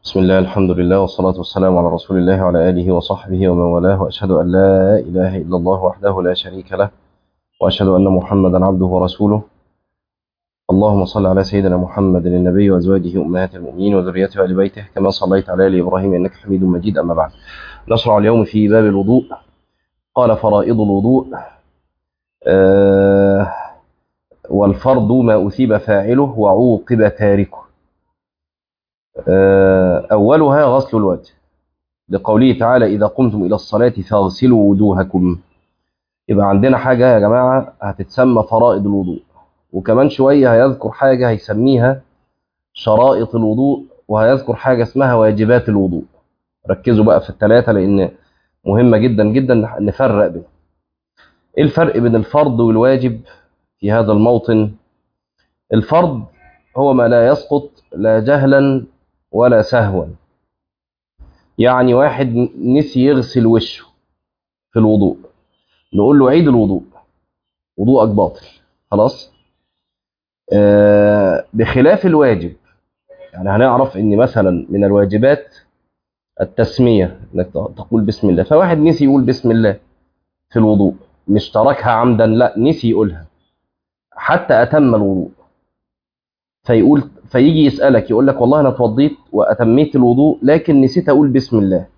بسم الله الحمد لله والصلاة والسلام على رسول الله وعلى آله وصحبه ومن والاه وأشهد أن لا إله إلا الله وحده لا شريك له وأشهد أن محمدا عبده ورسوله اللهم صل على سيدنا محمد النبي وأزواجه أمهات المؤمنين وذريته وآل بيته كما صليت على آل إبراهيم إنك حميد مجيد أما بعد نشرع اليوم في باب الوضوء قال فرائض الوضوء آه والفرض ما أثيب فاعله وعوقب تاركه أولها غسل الوجه لقوله تعالى إذا قمتم إلى الصلاة فاغسلوا وجوهكم يبقى عندنا حاجة يا جماعة هتتسمى فرائض الوضوء وكمان شوية هيذكر حاجة هيسميها شرائط الوضوء وهيذكر حاجة اسمها واجبات الوضوء ركزوا بقى في الثلاثة لأن مهمة جدا جدا نفرق بين إيه الفرق بين الفرض والواجب في هذا الموطن الفرض هو ما لا يسقط لا جهلا ولا سهوا يعني واحد نسي يغسل وشه في الوضوء نقول له عيد الوضوء وضوءك باطل خلاص آه بخلاف الواجب يعني هنعرف ان مثلا من الواجبات التسمية انك تقول بسم الله فواحد نسي يقول بسم الله في الوضوء مش تركها عمدا لا نسي يقولها حتى اتم الوضوء فيقول فيجي يسألك يقول لك والله أنا اتوضيت وأتميت الوضوء لكن نسيت أقول بسم الله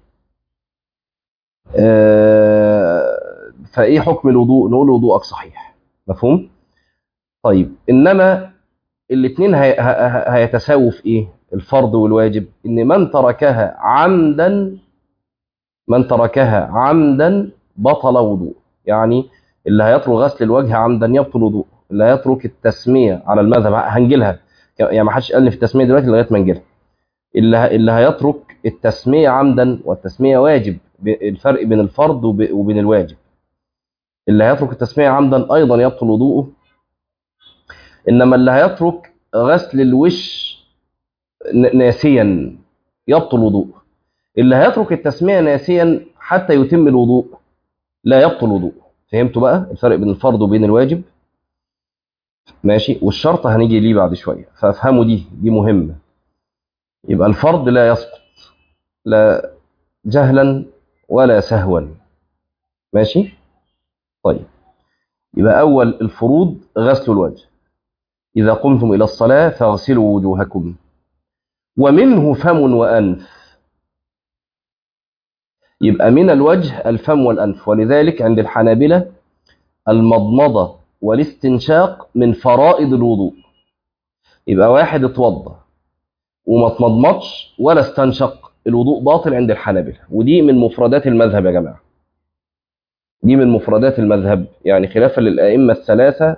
آه فإيه حكم الوضوء نقول وضوءك صحيح مفهوم طيب إنما الاثنين هي هيتساووا في إيه الفرض والواجب إن من تركها عمدا من تركها عمدا بطل وضوء يعني اللي هيترك غسل الوجه عمدا يبطل وضوء اللي هيترك التسمية على المذهب هنجيلها يعني ما حدش قال لي في التسميه دلوقتي لغايه ما نجيلها اللي اللي هيترك التسميه عمدا والتسميه واجب الفرق بين الفرض وبين الواجب اللي هيترك التسميه عمدا ايضا يبطل وضوءه انما اللي هيترك غسل الوش ناسيا يبطل وضوءه اللي هيترك التسميه ناسيا حتى يتم الوضوء لا يبطل وضوءه فهمتوا بقى الفرق بين الفرض وبين الواجب ماشي والشرط هنيجي ليه بعد شويه فافهموا دي دي مهمه يبقى الفرض لا يسقط لا جهلا ولا سهوا ماشي طيب يبقى اول الفروض غسل الوجه اذا قمتم الى الصلاه فاغسلوا وجوهكم ومنه فم وانف يبقى من الوجه الفم والانف ولذلك عند الحنابله المضمضه والاستنشاق من فرائض الوضوء يبقى واحد اتوضى وما تمضمضش ولا استنشق الوضوء باطل عند الحنابلة ودي من مفردات المذهب يا جماعة دي من مفردات المذهب يعني خلافا للأئمة الثلاثة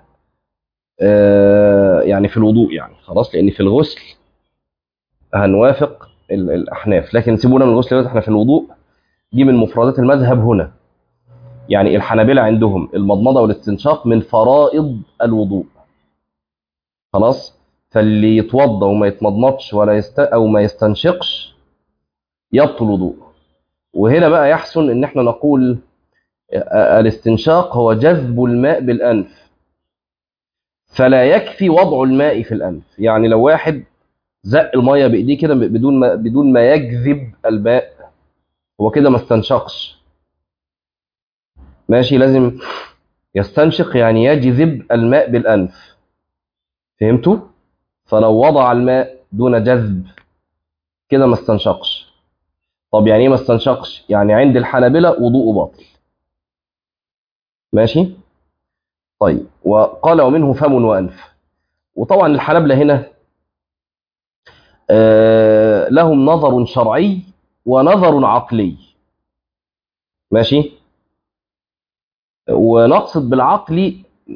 آه يعني في الوضوء يعني خلاص لأن في الغسل هنوافق الأحناف لكن سيبونا من الغسل دلوقتي احنا في الوضوء دي من مفردات المذهب هنا يعني الحنابلة عندهم المضمضة والاستنشاق من فرائض الوضوء خلاص فاللي يتوضى وما يتمضمضش ولا يست... او ما يستنشقش يبطل وضوء وهنا بقى يحسن ان احنا نقول الاستنشاق هو جذب الماء بالانف فلا يكفي وضع الماء في الانف يعني لو واحد زق الميه بايديه كده بدون ما بدون ما يجذب الماء هو كده ما استنشقش ماشي لازم يستنشق يعني يجذب الماء بالأنف فهمتوا؟ فلو وضع الماء دون جذب كده ما استنشقش طب يعني ايه ما استنشقش؟ يعني عند الحنابلة وضوء باطل ماشي؟ طيب وقال ومنه فم وأنف وطبعا الحنابلة هنا آه لهم نظر شرعي ونظر عقلي ماشي؟ ونقصد بالعقل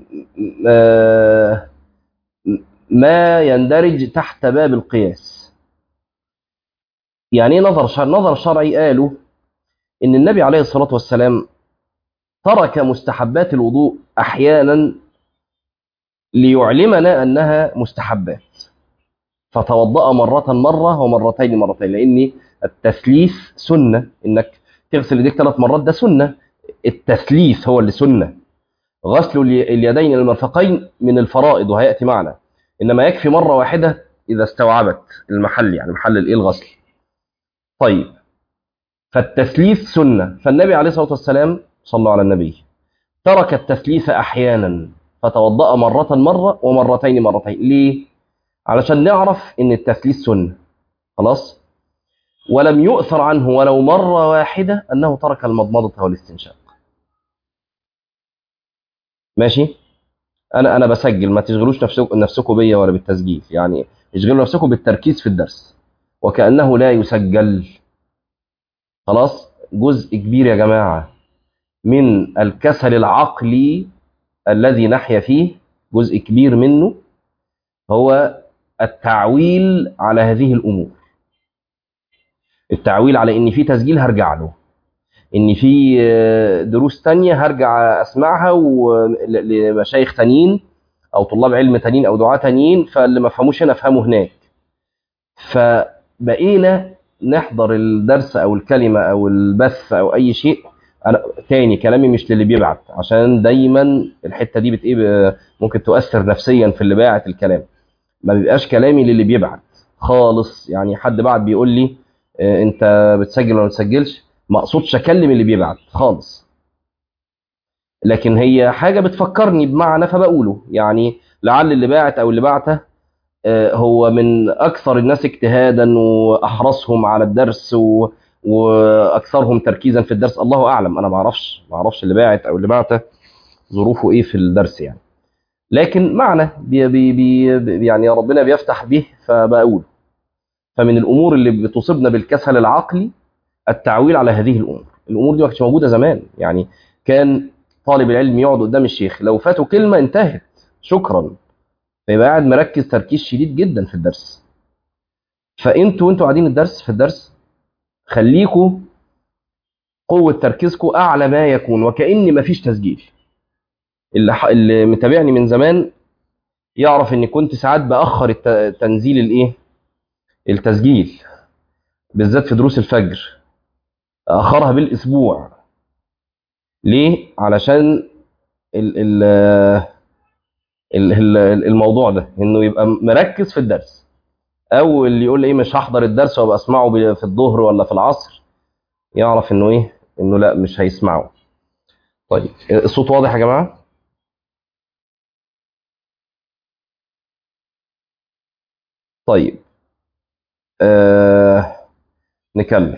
ما يندرج تحت باب القياس يعني ايه نظر شرعي نظر شرعي قالوا ان النبي عليه الصلاه والسلام ترك مستحبات الوضوء احيانا ليعلمنا انها مستحبات فتوضأ مرة مرة ومرتين مرتين لأن التثليث سنة إنك تغسل يديك ثلاث مرات ده سنة التثليث هو اللي سنة غسل اليدين المرفقين من الفرائض وهيأتي معنا إنما يكفي مرة واحدة إذا استوعبت المحل يعني محل الإيه الغسل طيب فالتثليث سنة فالنبي عليه الصلاة والسلام صلى على النبي ترك التثليث أحيانا فتوضأ مرة مرة ومرتين مرتين ليه؟ علشان نعرف ان التثليث سنة خلاص ولم يؤثر عنه ولو مرة واحدة أنه ترك المضمضة والاستنشاق ماشي أنا أنا بسجل ما تشغلوش نفسكم نفسكم بيا ولا بالتسجيل يعني اشغلوا نفسكم بالتركيز في الدرس وكأنه لا يسجل خلاص جزء كبير يا جماعة من الكسل العقلي الذي نحيا فيه جزء كبير منه هو التعويل على هذه الأمور التعويل على ان في تسجيل هرجع له ان في دروس تانية هرجع اسمعها لمشايخ تانيين او طلاب علم تانيين او دعاة تانيين فاللي ما فهموش هنا فهموا هناك فبقينا نحضر الدرس او الكلمة او البث او اي شيء انا تاني كلامي مش للي بيبعت عشان دايما الحتة دي بت ايه ممكن تؤثر نفسيا في اللي باعت الكلام ما بيبقاش كلامي للي بيبعت خالص يعني حد بعت بيقول لي انت بتسجل ولا ما بتسجلش ما اقصدش اكلم اللي بيبعت خالص لكن هي حاجه بتفكرني بمعنى فبقوله يعني لعل اللي باعت او اللي بعته هو من اكثر الناس اجتهادا واحرصهم على الدرس و... واكثرهم تركيزا في الدرس الله اعلم انا ما اعرفش ما اعرفش اللي باعت او اللي بعته ظروفه ايه في الدرس يعني لكن معنى بي بي بي يعني ربنا بيفتح به فبقول فمن الامور اللي بتصيبنا بالكسل العقلي التعويل على هذه الامور الامور دي ما كانتش موجوده زمان يعني كان طالب العلم يقعد قدام الشيخ لو فاته كلمه انتهت شكرا فيبقى قاعد مركز تركيز شديد جدا في الدرس فانتوا وانتوا قاعدين الدرس في الدرس خليكوا قوه تركيزكم اعلى ما يكون وكأن ما فيش تسجيل اللي, اللي متابعني من زمان يعرف اني كنت ساعات باخر تنزيل الايه التسجيل بالذات في دروس الفجر اخرها بالاسبوع ليه علشان ال ال ال الموضوع ده انه يبقى مركز في الدرس او اللي يقول ايه مش هحضر الدرس وابقى اسمعه في الظهر ولا في العصر يعرف انه ايه انه لا مش هيسمعه طيب الصوت واضح يا جماعه طيب آه نكمل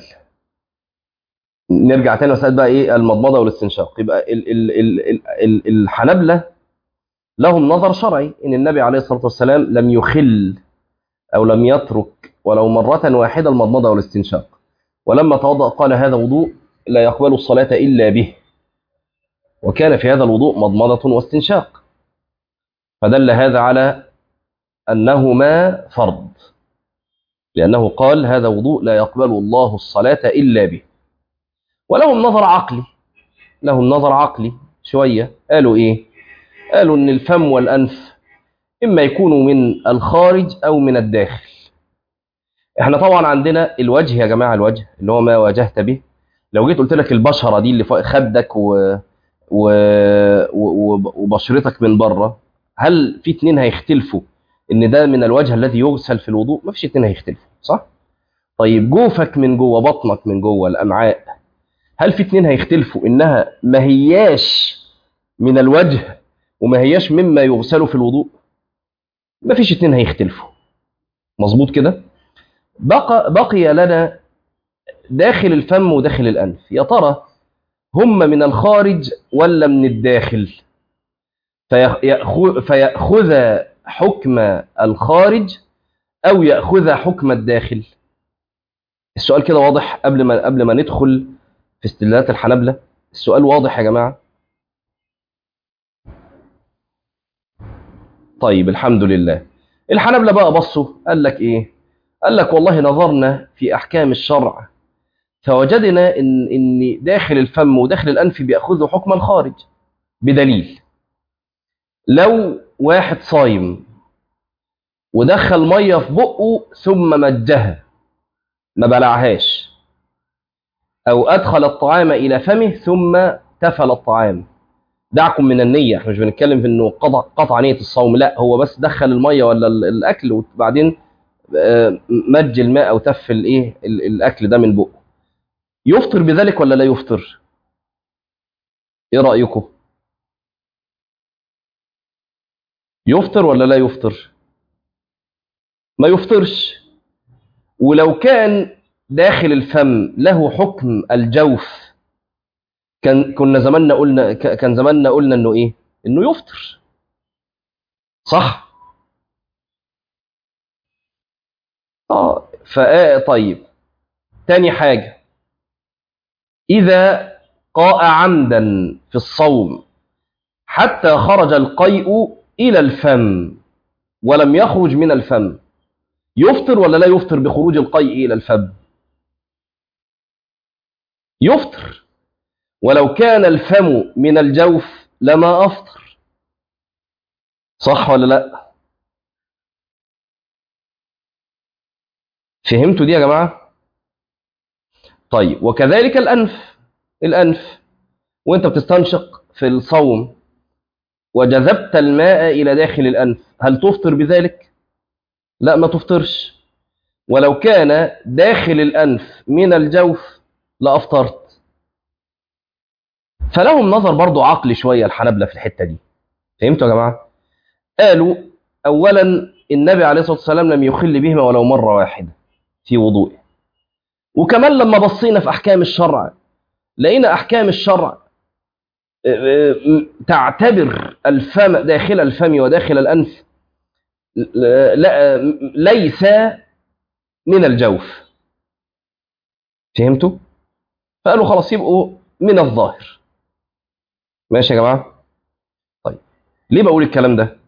نرجع تاني مسألة بقى ايه المضمضة والاستنشاق يبقى ال ال ال ال ال الحنبلة لهم نظر شرعي ان النبي عليه الصلاة والسلام لم يخل او لم يترك ولو مرة واحدة المضمضة والاستنشاق ولما توضأ قال هذا وضوء لا يقبل الصلاة إلا به وكان في هذا الوضوء مضمضة واستنشاق فدل هذا على أنهما فرض لأنه قال هذا وضوء لا يقبل الله الصلاة إلا به ولهم نظر عقلي لهم نظر عقلي شوية قالوا إيه قالوا إن الفم والأنف إما يكونوا من الخارج أو من الداخل إحنا طبعا عندنا الوجه يا جماعة الوجه اللي هو ما واجهت به لو جيت قلت لك البشرة دي اللي فوق خدك و... و... و... وبشرتك من بره هل في اتنين هيختلفوا ان ده من الوجه الذي يغسل في الوضوء ما فيش اتنين هيختلفوا صح طيب جوفك من جوه بطنك من جوه الامعاء هل في اتنين هيختلفوا انها ما هياش من الوجه وما هياش مما يغسل في الوضوء ما فيش اتنين هيختلفوا مظبوط كده بقى بقي لنا داخل الفم وداخل الانف يا ترى هم من الخارج ولا من الداخل فيأخذ, فيأخذ حكم الخارج أو يأخذ حكم الداخل السؤال كده واضح قبل ما قبل ما ندخل في استدلالات الحنبلة السؤال واضح يا جماعة طيب الحمد لله الحنبلة بقى بصوا قال لك ايه قال لك والله نظرنا في احكام الشرع فوجدنا ان ان داخل الفم وداخل الانف بياخذوا حكم الخارج بدليل لو واحد صايم ودخل ميه في بقه ثم مجها ما بلعهاش او ادخل الطعام الى فمه ثم تفل الطعام دعكم من النيه احنا مش بنتكلم في انه قطع قطع نيه الصوم لا هو بس دخل الميه ولا الاكل وبعدين آه، مج الماء او تف الايه ال- الاكل ده من بقه يفطر بذلك ولا لا يفطر ايه رايكم يفطر ولا لا يفطر ما يفطرش ولو كان داخل الفم له حكم الجوف كان كنا زماننا قلنا ك- كان زماننا قلنا انه ايه انه يفطر صح اه فا طيب تاني حاجه اذا قاء عمدا في الصوم حتى خرج القيء الى الفم ولم يخرج من الفم يفطر ولا لا يفطر بخروج القيء الى الفم يفطر ولو كان الفم من الجوف لما افطر صح ولا لا فهمتوا دي يا جماعه طيب وكذلك الانف الانف وانت بتستنشق في الصوم وجذبت الماء الى داخل الانف هل تفطر بذلك لا ما تفطرش ولو كان داخل الانف من الجوف لافطرت فلهم نظر برضو عقلي شويه الحنابلة في الحته دي فهمتوا يا جماعه قالوا اولا النبي عليه الصلاه والسلام لم يخل بهما ولو مره واحده في وضوئه وكمان لما بصينا في احكام الشرع لقينا احكام الشرع آه، آه، تعتبر الفم داخل الفم وداخل الانف لا- لا- ليس من الجوف فهمتوا فقالوا خلاص يبقوا من الظاهر ماشي يا جماعه طيب ليه بقول الكلام ده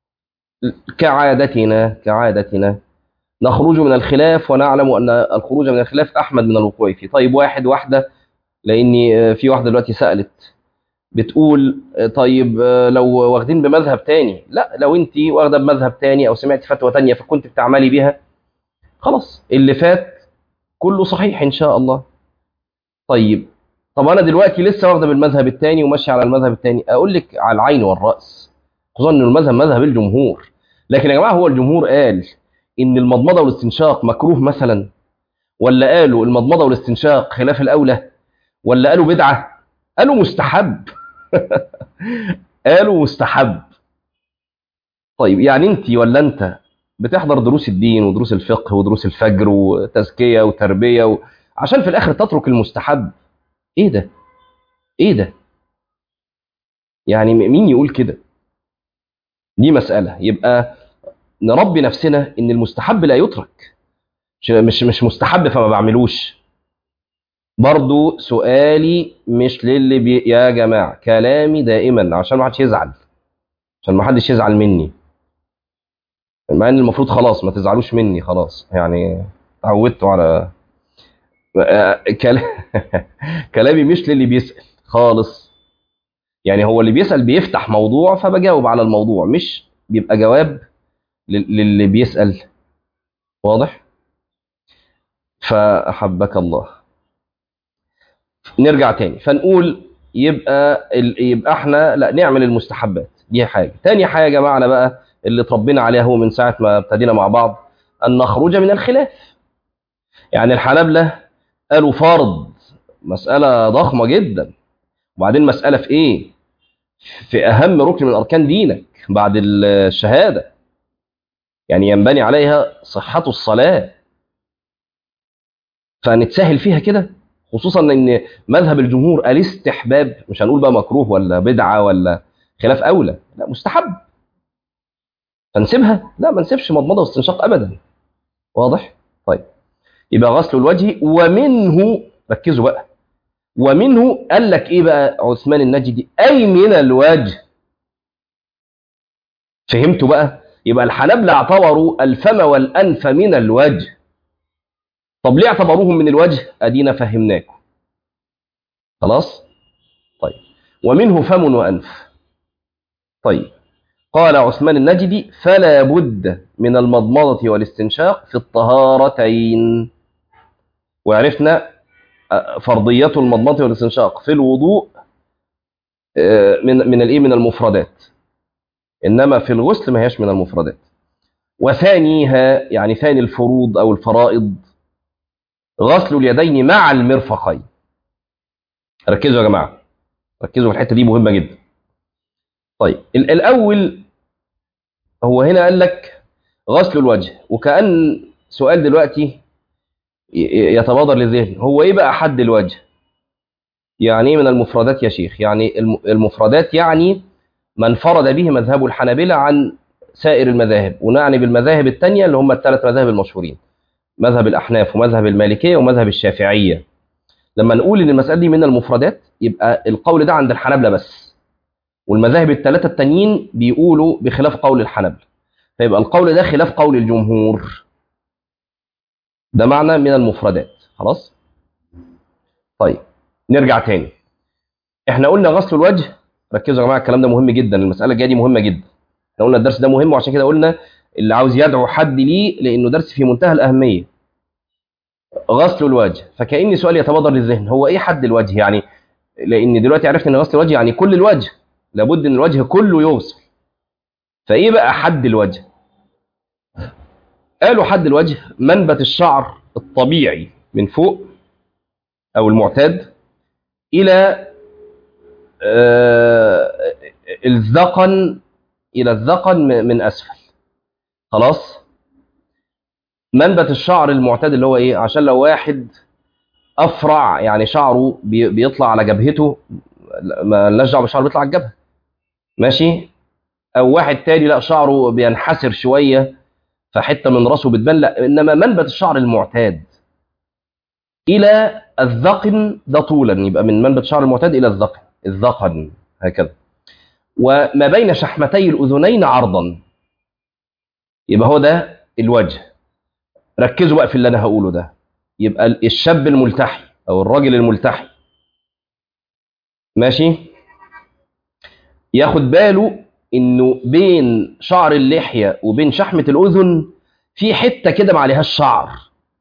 كعادتنا كعادتنا نخرج من الخلاف ونعلم ان الخروج من الخلاف احمد من الوقوع فيه طيب واحد واحده لاني في واحده دلوقتي سالت بتقول طيب لو واخدين بمذهب تاني لا لو انت واخده بمذهب تاني او سمعتي فتوى تانية فكنت بتعملي بيها خلاص اللي فات كله صحيح ان شاء الله طيب طب انا دلوقتي لسه واخده بالمذهب التاني وماشي على المذهب التاني اقول لك على العين والراس خصوصا ان المذهب مذهب الجمهور لكن يا جماعه هو الجمهور قال ان المضمضه والاستنشاق مكروه مثلا ولا قالوا المضمضه والاستنشاق خلاف الاولى ولا قالوا بدعه قالوا مستحب قالوا مستحب طيب يعني انت ولا انت بتحضر دروس الدين ودروس الفقه ودروس الفجر وتزكيه وتربيه و... عشان في الاخر تترك المستحب ايه ده ايه ده يعني م- مين يقول كده دي مساله يبقى نربي نفسنا ان المستحب لا يترك مش مش مش مستحب فما بعملوش برضو سؤالي مش للي بي... يا جماعه كلامي دائما عشان ما حدش يزعل عشان ما حدش يزعل مني مع ان المفروض خلاص ما تزعلوش مني خلاص يعني اتعودتوا على آه، كلام كلامي مش للي بيسأل خالص يعني هو اللي بيسأل بيفتح موضوع فبجاوب على الموضوع مش بيبقى جواب لل- للي بيسأل واضح فأحبك الله نرجع تاني فنقول يبقى ال- يبقى احنا لا نعمل المستحبات دي حاجة تاني حاجة معنا بقى اللي اتربينا عليها هو من ساعة ما ابتدينا مع بعض أن نخرج من الخلاف يعني الحنابلة قالوا فرض مسألة ضخمة جدا وبعدين مسألة في إيه؟ في أهم ركن من أركان دينك بعد الشهادة يعني ينبني عليها صحة الصلاة فنتساهل فيها كده خصوصا ان مذهب الجمهور الاستحباب مش هنقول بقى مكروه ولا بدعه ولا خلاف اولى لا مستحب فنسيبها لا ما نسيبش مضمضه واستنشاق ابدا واضح طيب يبقى غسل الوجه ومنه ركزوا بقى ومنه قال لك ايه بقى عثمان النجدي اي من الوجه فهمتوا بقى يبقى الحنابلة اعتبروا الفم والانف من الوجه طب ليه اعتبروهم من الوجه ادينا فهمناكم خلاص طيب ومنه فم وانف طيب قال عثمان النجدي فلا بد من المضمضة والاستنشاق في الطهارتين وعرفنا فرضية المضمضة والاستنشاق في الوضوء من من الايه من المفردات انما في الغسل ما هيش من المفردات وثانيها يعني ثاني الفروض أو الفرائض غسل اليدين مع المرفقين ركزوا يا جماعة ركزوا في الحتة دي مهمة جدا طيب الأول هو هنا قال لك غسل الوجه وكأن سؤال دلوقتي يتبادر للذهن هو ايه بقى حد الوجه يعني ايه من المفردات يا شيخ يعني المفردات يعني ما انفرد به مذهب الحنابلة عن سائر المذاهب ونعني بالمذاهب الثانيه اللي هم الثلاث مذاهب المشهورين مذهب الأحناف ومذهب المالكية ومذهب الشافعية لما نقول ان المسألة دي من المفردات يبقى القول ده عند الحنابلة بس والمذاهب الثلاثة التانيين بيقولوا بخلاف قول الحنابلة فيبقى القول ده خلاف قول الجمهور ده معنى من المفردات خلاص طيب نرجع تاني احنا قلنا غسل الوجه ركزوا يا جماعه الكلام ده مهم جدا المساله الجايه دي مهمه جدا احنا قلنا الدرس ده مهم وعشان كده قلنا اللي عاوز يدعو حد ليه لانه درس في منتهى الاهميه غسل الوجه فكأن سؤال يتبادر للذهن هو ايه حد الوجه يعني لان دلوقتي عرفت ان غسل الوجه يعني كل الوجه لابد ان الوجه كله يغسل فايه بقى حد الوجه قالوا حد الوجه منبت الشعر الطبيعي من فوق او المعتاد الى آه الذقن الى الذقن من اسفل خلاص منبت الشعر المعتاد اللي هو ايه عشان لو واحد افرع يعني شعره بيطلع على جبهته ما لناش دعوه بالشعر بيطلع على الجبهه ماشي او واحد تاني لا شعره بينحسر شويه فحته من راسه بتبان لا انما منبت الشعر المعتاد الى الذقن ده طولا يبقى من منبت الشعر المعتاد الى الذقن الذقن هكذا وما بين شحمتي الاذنين عرضا يبقى هو ده الوجه ركزوا بقى في اللي انا هقوله ده يبقى الشاب الملتحي او الراجل الملتحي ماشي ياخد باله انه بين شعر اللحيه وبين شحمه الاذن في حته كده ما عليهاش شعر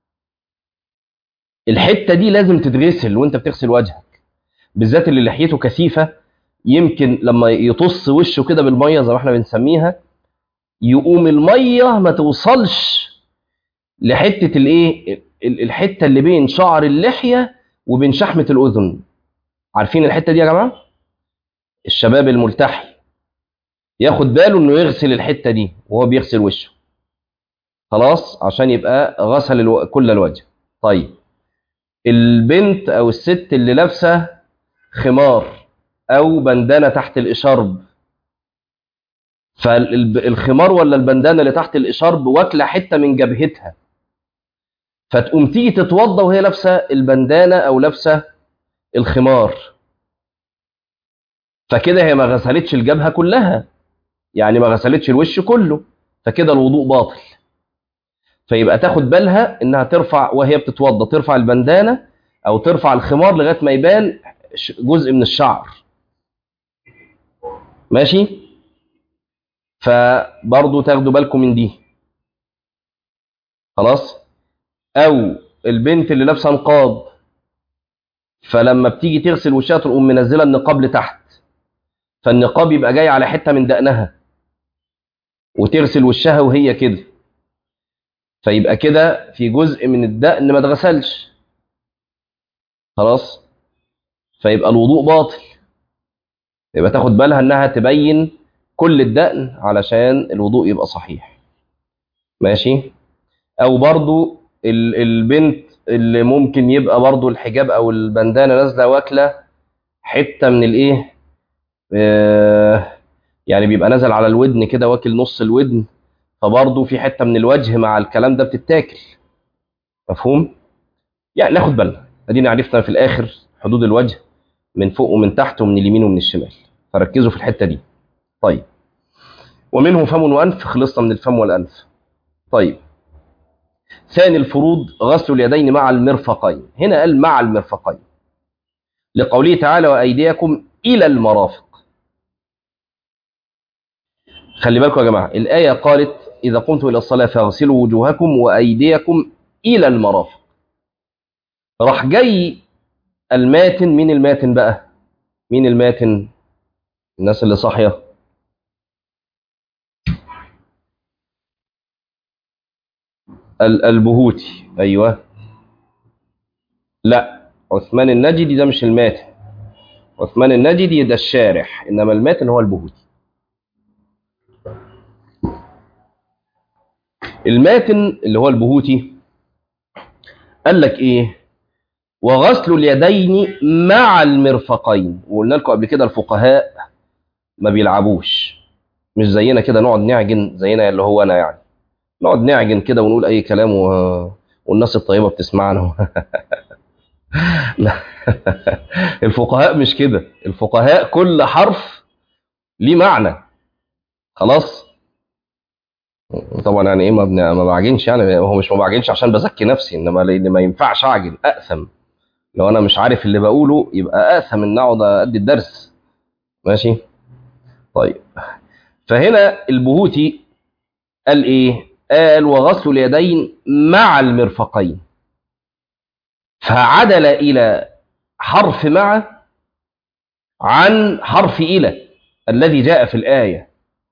الحته دي لازم تتغسل وانت بتغسل وجهك بالذات اللي لحيته كثيفه يمكن لما يطص وشه كده بالميه زي ما احنا بنسميها يقوم الميه ما توصلش لحته الايه الحته اللي بين شعر اللحيه وبين شحمه الاذن عارفين الحته دي يا جماعه الشباب الملتحي ياخد باله انه يغسل الحته دي وهو بيغسل وشه خلاص عشان يبقى غسل الو... كل الوجه طيب البنت او الست اللي لابسه خمار او بندانه تحت الاشارب فالخمار ولا البندانه اللي تحت الاشارب واكله حته من جبهتها فتقوم تيجي تتوضى وهي لابسه البندانه او لابسه الخمار فكده هي ما غسلتش الجبهه كلها يعني ما غسلتش الوش كله فكده الوضوء باطل فيبقى تاخد بالها انها ترفع وهي بتتوضى ترفع البندانه او ترفع الخمار لغايه ما يبان جزء من الشعر ماشي فبرضه تاخدوا بالكم من دي خلاص او البنت اللي لابسه نقاب فلما بتيجي تغسل وشها تقوم منزله النقاب لتحت فالنقاب يبقى جاي على حته من دقنها وتغسل وشها وهي كده فيبقى كده في جزء من الدقن ما اتغسلش خلاص فيبقى الوضوء باطل يبقى تاخد بالها انها تبين كل الدقن علشان الوضوء يبقى صحيح ماشي او برضو البنت اللي ممكن يبقى برضو الحجاب او البندانه نازله واكله حته من الايه آه يعني بيبقى نازل على الودن كده واكل نص الودن فبرضه في حته من الوجه مع الكلام ده بتتاكل مفهوم يعني ناخد بالنا ادينا عرفنا في الاخر حدود الوجه من فوق ومن تحت ومن اليمين ومن الشمال فركزوا في الحته دي طيب ومنه فم وانف خلصنا من الفم والانف طيب ثاني الفروض غسل اليدين مع المرفقين هنا قال مع المرفقين لقوله تعالى وايديكم الى المرافق خلي بالكم يا جماعه الايه قالت اذا قمتم الى الصلاه فاغسلوا وجوهكم وايديكم الى المرافق راح جاي الماتن مين الماتن بقى مين الماتن الناس اللي صاحيه ال- البهوتي ايوه لا عثمان النجدي ده مش الماتن عثمان النجدي ده الشارح انما الماتن هو البهوتي الماتن اللي هو البهوتي قال لك ايه وغسل اليدين مع المرفقين وقلنا لكم قبل كده الفقهاء ما بيلعبوش مش زينا كده نقعد نعجن زينا اللي هو انا يعني نقعد نعجن كده ونقول اي كلام و... والناس الطيبه بتسمعنا لا الفقهاء مش كده الفقهاء كل حرف ليه معنى خلاص طبعا يعني ايه ما, بن... ما بعجنش يعني هو مش ما بعجنش عشان بزكي نفسي انما لان ما ينفعش اعجن اقسم لو انا مش عارف اللي بقوله يبقى اقسم ان اقعد ادي الدرس ماشي طيب فهنا البهوتي قال ايه قال وغسل اليدين مع المرفقين فعدل الى حرف مع عن حرف الى الذي جاء في الايه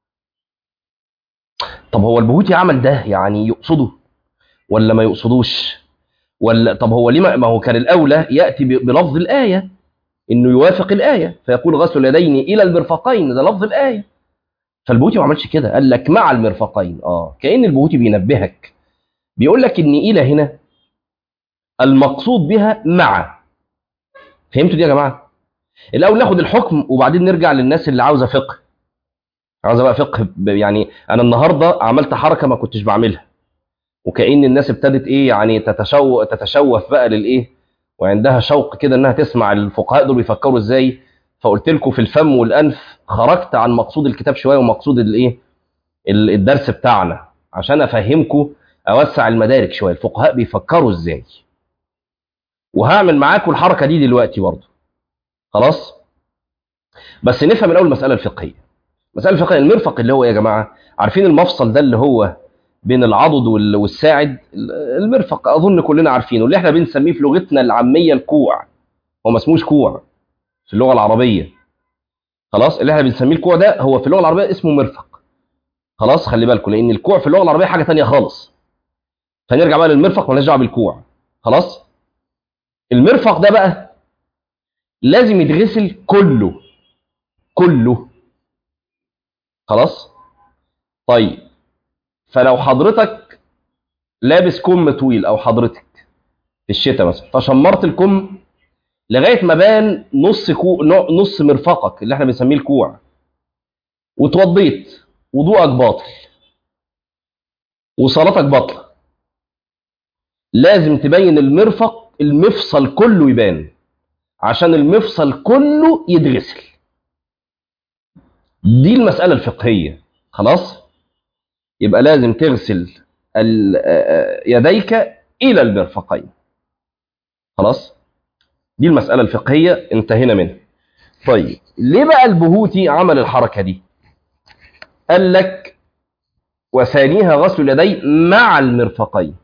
طب هو البهوتي عمل ده يعني يقصده ولا ما يقصدوش ولا طب هو ليه ما ما هو كان الاولى ياتي ب- بلفظ الايه انه يوافق الايه فيقول غسل اليدين الى المرفقين ده لفظ الايه فالبهوتي ما عملش كده قال لك مع المرفقين اه كان البهوتي بينبهك بيقول لك ان الى هنا المقصود بها مع فهمتوا دي يا جماعه الاول ناخد الحكم وبعدين نرجع للناس اللي عاوزه فقه عاوزه بقى فقه ب- يعني انا النهارده عملت حركه ما كنتش بعملها وكأن الناس ابتدت ايه يعني تتشو تتشوف بقى للايه وعندها شوق كده انها تسمع الفقهاء دول بيفكروا ازاي فقلت لكم في الفم والانف خرجت عن مقصود الكتاب شويه ومقصود الايه ال- الدرس بتاعنا عشان افهمكم اوسع المدارك شويه الفقهاء بيفكروا ازاي وهعمل معاكم الحركه دي دلوقتي برضه خلاص بس نفهم الاول المساله الفقهيه المساله الفقهيه المرفق اللي هو إيه يا جماعه عارفين المفصل ده اللي هو بين العضد وال- والساعد المرفق اظن كلنا عارفينه اللي احنا بنسميه في لغتنا العاميه الكوع هو ما اسموش كوع في اللغه العربيه خلاص اللي احنا بنسميه الكوع ده هو في اللغه العربيه اسمه مرفق خلاص خلي بالكم لان الكوع في اللغه العربيه حاجه تانية خالص فنرجع بقى للمرفق مالناش دعوه بالكوع خلاص المرفق ده بقى لازم يتغسل كله كله خلاص طيب فلو حضرتك لابس كم طويل او حضرتك في الشتاء مثلا فشمرت الكم لغايه ما بان نص كو نص مرفقك اللي احنا بنسميه الكوع وتوضيت وضوءك باطل وصلاتك باطله لازم تبين المرفق المفصل كله يبان عشان المفصل كله يتغسل دي المسألة الفقهية خلاص يبقى لازم تغسل ال- آه، يديك إلى المرفقين خلاص دي المسألة الفقهية انتهينا منها طيب ليه بقى البهوتي عمل الحركة دي قال لك وثانيها غسل اليدين مع المرفقين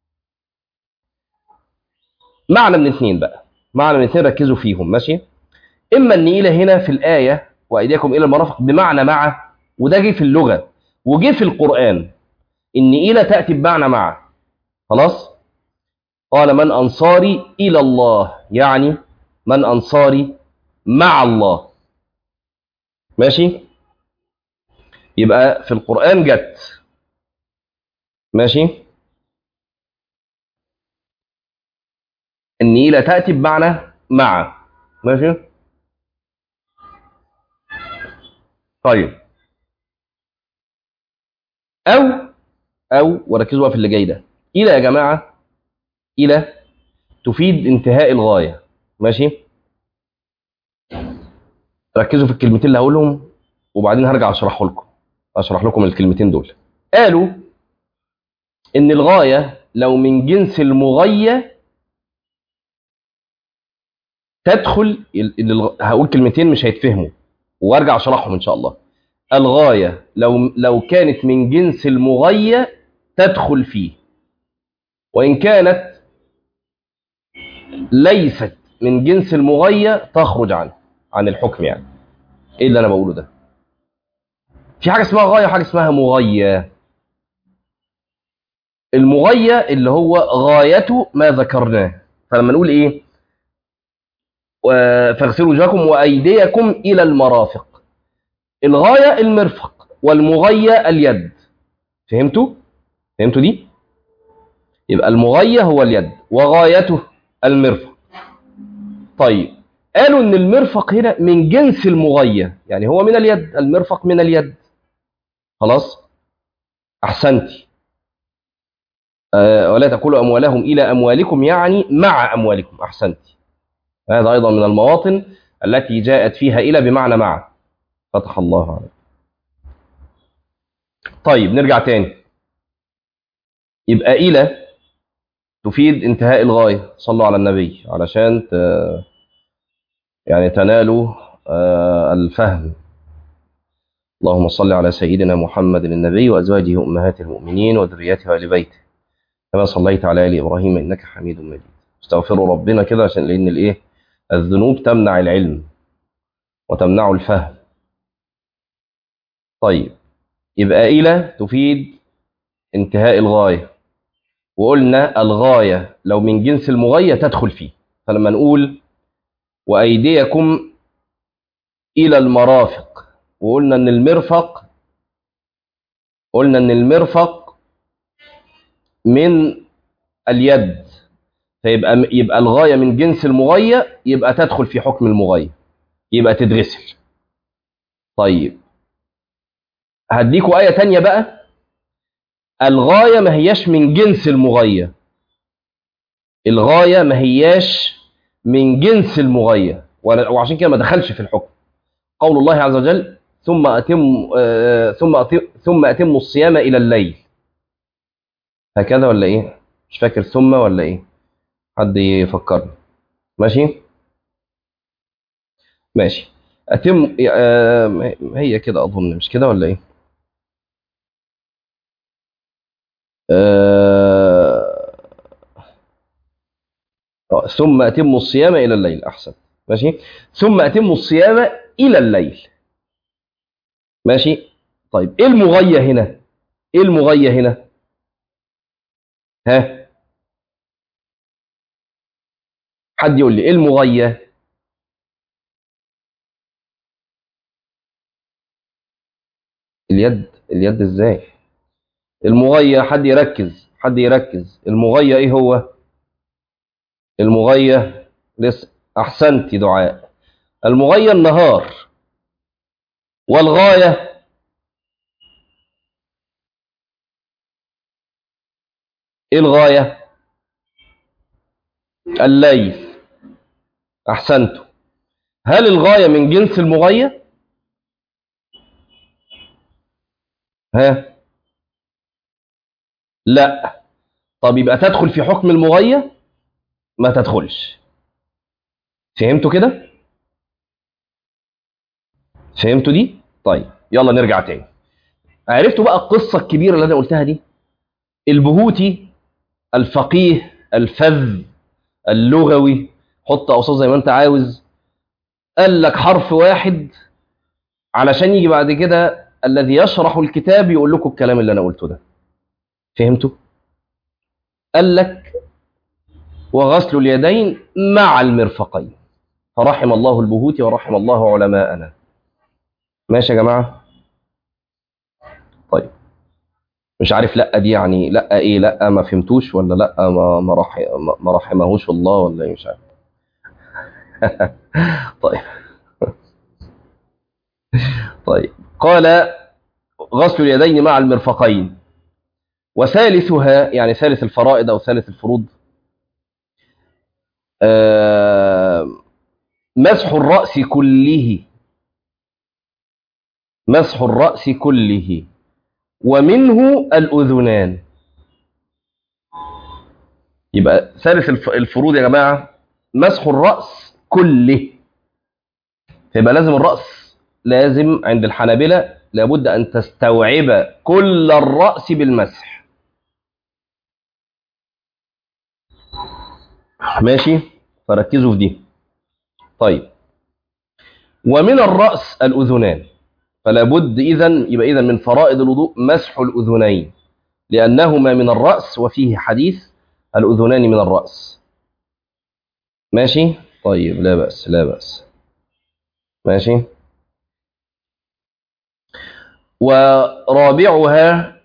معنى من اثنين بقى معنى من اثنين ركزوا فيهم ماشي اما النيلة هنا في الآية وأيديكم إلى المرافق بمعنى مع وده جه في اللغة وجه في القرآن إن إلى تأتي بمعنى مع خلاص قال من أنصاري إلى الله يعني من أنصاري مع الله ماشي يبقى في القرآن جت ماشي النيلة تأتي بمعنى مع ماشي طيب أو أو وركزوا بقى في اللي جاي ده إلى يا جماعة إلى تفيد انتهاء الغاية ماشي ركزوا في الكلمتين اللي هقولهم وبعدين هرجع اشرحه لكم اشرح لكم الكلمتين دول قالوا ان الغاية لو من جنس المغية تدخل ال- ال- هقول كلمتين مش هيتفهموا وارجع اشرحهم ان شاء الله الغاية لو لو كانت من جنس المغية تدخل فيه وإن كانت ليست من جنس المغية تخرج عنه عن الحكم يعني ايه اللي انا بقوله ده في حاجة اسمها غاية وحاجة اسمها مغية المغية اللي هو غايته ما ذكرناه فلما نقول ايه و- فاغسلوا وجوهكم وايديكم الى المرافق الغاية المرفق والمغية اليد فهمتوا فهمتوا دي يبقى المغية هو اليد وغايته المرفق طيب قالوا ان المرفق هنا من جنس المغية يعني هو من اليد المرفق من اليد خلاص احسنتي آه، ولا تأكلوا أموالهم إلى أموالكم يعني مع أموالكم أحسنتي هذا أيضا من المواطن التي جاءت فيها إلى بمعنى مع فتح الله عليك طيب نرجع تاني يبقى إلى تفيد انتهاء الغاية صلوا على النبي علشان ت... يعني تنالوا آه، الفهم اللهم صل على سيدنا محمد النبي وأزواجه أمهات المؤمنين وذريته وآل بيته كما صليت على ال ابراهيم انك حميد مجيد استغفروا ربنا كده عشان لان الايه الذنوب تمنع العلم وتمنع الفهم طيب يبقى الى تفيد انتهاء الغايه وقلنا الغايه لو من جنس المغايه تدخل فيه فلما نقول وايديكم الى المرافق وقلنا ان المرفق قلنا ان المرفق من اليد فيبقى يبقى الغايه من جنس المغيه يبقى تدخل في حكم المغيه يبقى تتغسل طيب هديكوا ايه تانية بقى الغايه ما هياش من جنس المغيه الغايه ما هياش من جنس المغيه ولا- وعشان كده ما دخلش في الحكم قول الله عز وجل ثم اتم آه، ثم أتم ثم اتموا الصيام الى الليل هكذا ولا ايه مش فاكر ثم ولا ايه حد يفكرني ماشي ماشي اتم آه، هي كده اظن مش كده ولا ايه آه، آه، ثم اتموا الصيام الى الليل احسن ماشي ثم اتموا الصيام الى الليل ماشي طيب ايه المغيه هنا ايه المغيه هنا ها حد يقول لي ايه المغيه اليد اليد ازاي المغيه حد يركز حد يركز المغيه ايه هو المغيه لسه احسنتي دعاء المغيه النهار والغايه ايه الغايه الليل احسنتم هل الغايه من جنس المغيه ها لا طب يبقى تدخل في حكم المغيه ما تدخلش فهمتوا كده فهمتوا دي طيب يلا نرجع تاني عرفتوا بقى القصه الكبيره اللي انا قلتها دي البهوتي الفقيه الفذ اللغوي حط اوصاف زي ما انت عاوز قال لك حرف واحد علشان يجي بعد كده الذي يشرح الكتاب يقول لكم الكلام اللي انا قلته ده فهمتوا قال لك وغسل اليدين مع المرفقين فرحم الله البهوتي ورحم الله علماءنا ماشي يا جماعه طيب مش عارف لا دي يعني لا ايه لا ما فهمتوش ولا لا ما ما رح ما رحمهوش الله ولا ايه مش عارف طيب طيب قال غسل اليدين مع المرفقين وثالثها يعني ثالث الفرائض او ثالث الفروض آه، مسح الرأس كله مسح الرأس كله ومنه الأذنان يبقى ثالث الف- الفروض يا جماعة مسح الرأس كله فيبقى لازم الرأس لازم عند الحنابلة لابد أن تستوعب كل الرأس بالمسح ماشي فركزوا في دي طيب ومن الرأس الأذنان فلا بد إذن يبقى إذن من فرائض الوضوء مسح الأذنين لأنهما من الرأس وفيه حديث الأذنان من الرأس ماشي طيب لا بأس لا بأس ماشي ورابعها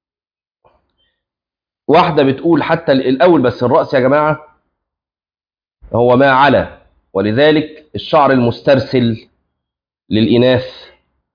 واحدة بتقول حتى الأول بس الرأس يا جماعة هو ما على ولذلك الشعر المسترسل للإناث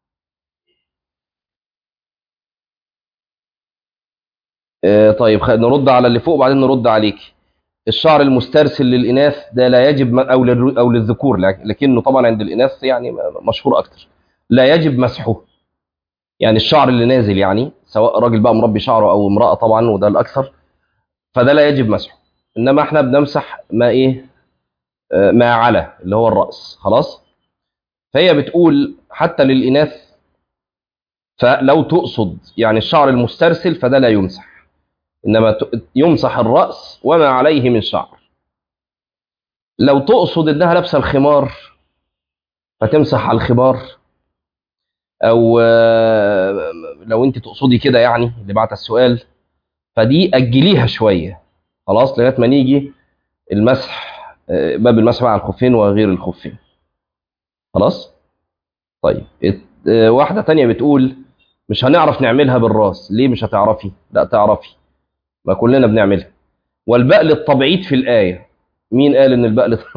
آه، طيب خ- نرد على اللي فوق وبعدين نرد عليك الشعر المسترسل للإناث ده لا يجب م- أو للر- أو للذكور لك- لكنه طبعا عند الإناث يعني م- مشهور أكتر لا يجب مسحه يعني الشعر اللي نازل يعني سواء راجل بقى مربي شعره أو امرأة طبعا وده الأكثر فده لا يجب مسحه إنما احنا بنمسح ما إيه آه، ما على اللي هو الرأس خلاص فهي بتقول حتى للإناث فلو تقصد يعني الشعر المسترسل فده لا يمسح إنما ت- يمسح الرأس وما عليه من شعر لو تقصد إنها لابسة الخمار فتمسح على الخمار أو آه، لو أنت تقصدي كده يعني اللي بعت السؤال فدي أجليها شوية خلاص لغاية ما نيجي المسح آه، باب المسح على الخفين وغير الخفين خلاص طيب ات- آه، واحدة تانية بتقول مش هنعرف نعملها بالراس ليه مش هتعرفي لا تعرفي ما كلنا بنعملها والباء للتبعيد في الآية مين قال ان الباء لت...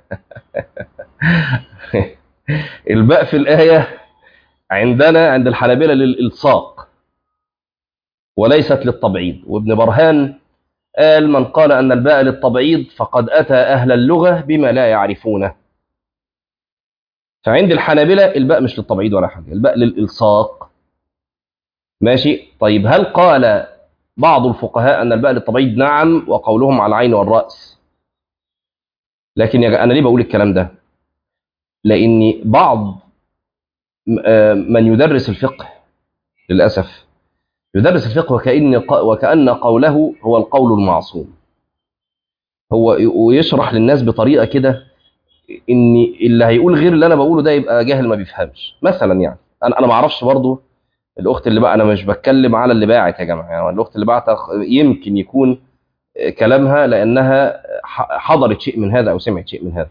الباء في الآية عندنا عند الحنابلة للإلصاق وليست للتبعيض وابن برهان قال من قال أن الباء للتبعيض فقد أتى أهل اللغة بما لا يعرفونه فعند الحنابلة الباء مش للتبعيض ولا حاجة الباء للإلصاق ماشي طيب هل قال بعض الفقهاء أن الباء للتبعيض نعم وقولهم على العين والرأس لكن يا جا- أنا ليه بقول الكلام ده لأن بعض آه، من يدرس الفقه للأسف يدرس الفقه وكأن ق- وكأن قوله هو القول المعصوم هو ي- ويشرح للناس بطريقة كده ان اللي هيقول غير اللي انا بقوله ده يبقى جاهل ما بيفهمش مثلا يعني انا انا ما اعرفش برضو الاخت اللي بقى انا مش بتكلم على اللي باعت يا جماعه يعني الاخت اللي باعت يمكن يكون كلامها لانها ح- حضرت شيء من هذا او سمعت شيء من هذا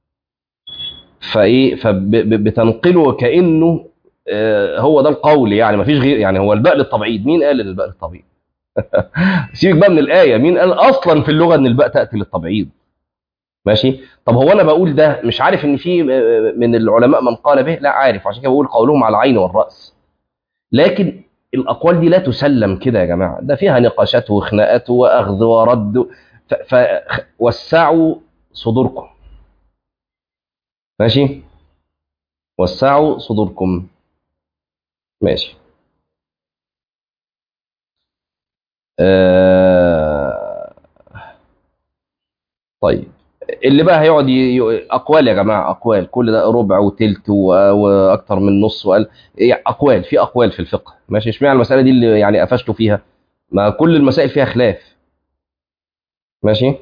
فايه فبتنقله كانه آه، هو ده القول يعني ما فيش غير يعني هو الباء للتبعيض مين قال ان الباء للتبعيض سيبك بقى من الايه مين قال اصلا في اللغه ان الباء تاتي للتبعيض ماشي طب هو انا بقول ده مش عارف ان في من العلماء من قال به لا عارف عشان كده بقول قولهم على العين والراس لكن الاقوال دي لا تسلم كده يا جماعه ده فيها نقاشات وخناقات واخذ ورد ف... ف... وسعوا صدوركم ماشي وسعوا صدوركم ماشي آه... طيب اللي بقى هيقعد ي... ي- اقوال يا جماعه اقوال كل ده ربع وتلت و... واكتر من نص وقال يعني اقوال في اقوال في الفقه ماشي اشمعنى المساله دي اللي يعني قفشتوا فيها ما كل المسائل فيها خلاف ماشي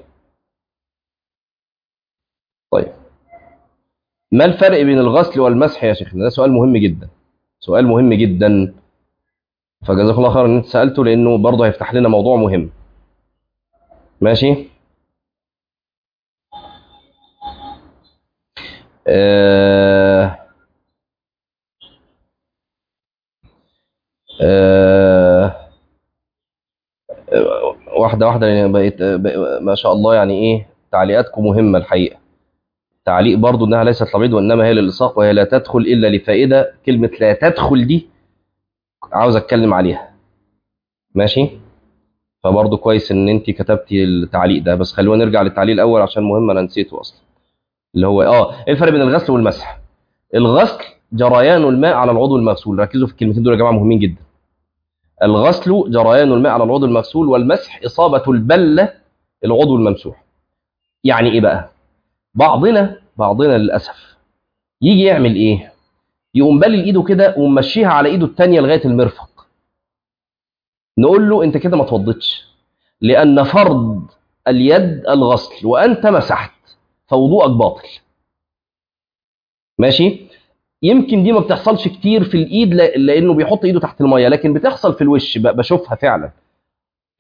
طيب ما الفرق بين الغسل والمسح يا شيخنا ده سؤال مهم جدا سؤال مهم جدا فجزاك الله خير ان انت سالته لانه برضه هيفتح لنا موضوع مهم ماشي آه آه واحدة واحدة لأن بقيت بق- ما شاء الله يعني إيه تعليقاتكم مهمة الحقيقة تعليق برضو إنها ليست تبعيض وإنما هي للإلصاق وهي لا تدخل إلا لفائدة كلمة لا تدخل دي عاوز أتكلم عليها ماشي فبرضو كويس إن أنت كتبتي التعليق ده بس خلونا نرجع للتعليق الأول عشان مهم أنا نسيته أصلا اللي هو آه إيه الفرق بين الغسل والمسح الغسل جريان الماء على العضو المغسول ركزوا في الكلمتين دول يا جماعة مهمين جدا الغسل جريان الماء على العضو المغسول والمسح إصابة البلة العضو الممسوح يعني إيه بقى بعضنا بعضنا للأسف يجي يعمل إيه يقوم بلل إيده كده وممشيها على إيده التانية لغاية المرفق نقول له أنت كده ما توضتش لأن فرض اليد الغسل وأنت مسحت فوضوءك باطل ماشي يمكن دي ما بتحصلش كتير في الايد ل- لانه بيحط ايده تحت الميه لكن بتحصل في الوش ب- بشوفها فعلا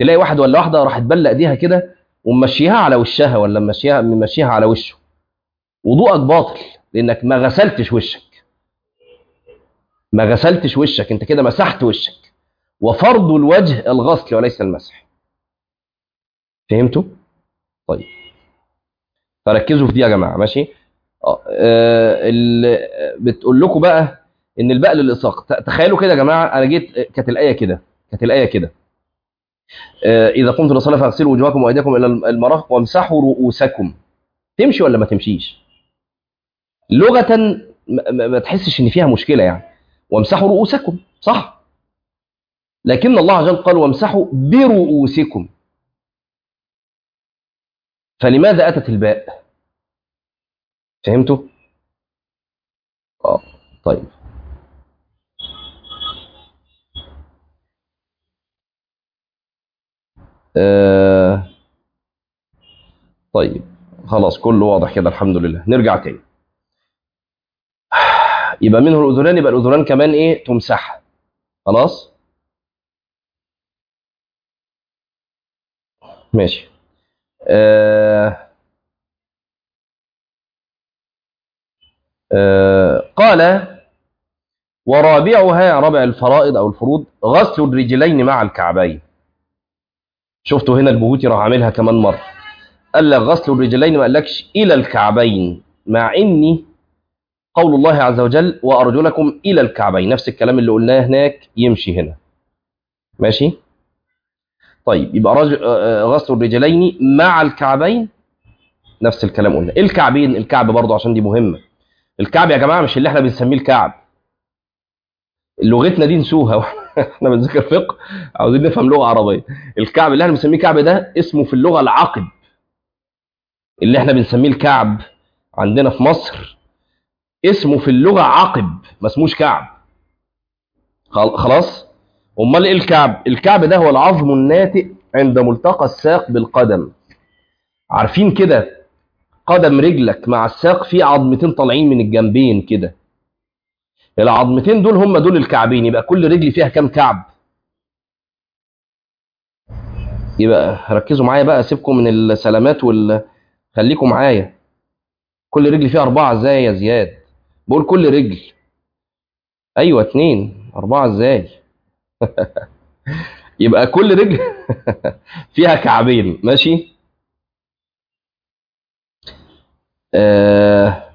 تلاقي واحد ولا واحده راح تبلق ايديها كده وممشيها على وشها ولا ممشيها ممشيها على وشه وضوءك باطل لانك ما غسلتش وشك ما غسلتش وشك انت كده مسحت وشك وفرض الوجه الغسل وليس المسح فهمتوا طيب فركزوا في دي يا جماعه ماشي اه آه، ال- بتقول لكم بقى ان الباء للاصاق ت- تخيلوا كده يا جماعه انا جيت كانت الايه كده كانت الايه كده آه، اذا قمتم للصلاه فاغسلوا وجوهكم وايديكم الى المرافق وامسحوا رؤوسكم تمشي ولا ما تمشيش لغه ما, ما- ما تحسش ان فيها مشكله يعني وامسحوا رؤوسكم صح لكن الله عز وجل قال وامسحوا برؤوسكم فلماذا اتت الباء فهمتوا اه طيب آه طيب خلاص كله واضح كده الحمد لله نرجع تاني يبقى منه الاذنان يبقى الاذنان كمان ايه تمسح خلاص ماشي آه آه قال ورابعها رابع الفرائض او الفروض غسل الرجلين مع الكعبين شفتوا هنا البهوتي راح عاملها كمان مره قال لك غسل الرجلين ما قالكش الى الكعبين مع اني قول الله عز وجل وارجلكم الى الكعبين نفس الكلام اللي قلناه هناك يمشي هنا ماشي طيب يبقى رجل آه، آه، غسل الرجلين مع الكعبين نفس الكلام قلنا الكعبين الكعب برضه عشان دي مهمه الكعب يا جماعه مش اللي احنا بنسميه الكعب لغتنا دي نسوها احنا بنذاكر فقه عاوزين نفهم لغه عربيه الكعب اللي احنا بنسميه كعب ده اسمه في اللغه العقب اللي احنا بنسميه الكعب عندنا في مصر اسمه في اللغه عقب ما اسموش كعب خل- خلاص امال ايه الكعب الكعب ده هو العظم الناتئ عند ملتقى الساق بالقدم عارفين كده قدم رجلك مع الساق في عظمتين طالعين من الجنبين كده العظمتين دول هم دول الكعبين يبقى كل رجل فيها كام كعب يبقى ركزوا معايا بقى سيبكم من السلامات وال خليكم معايا كل رجل فيها أربعة ازاي يا زياد بقول كل رجل أيوة اتنين أربعة ازاي يبقى كل رجل فيها كعبين ماشي آه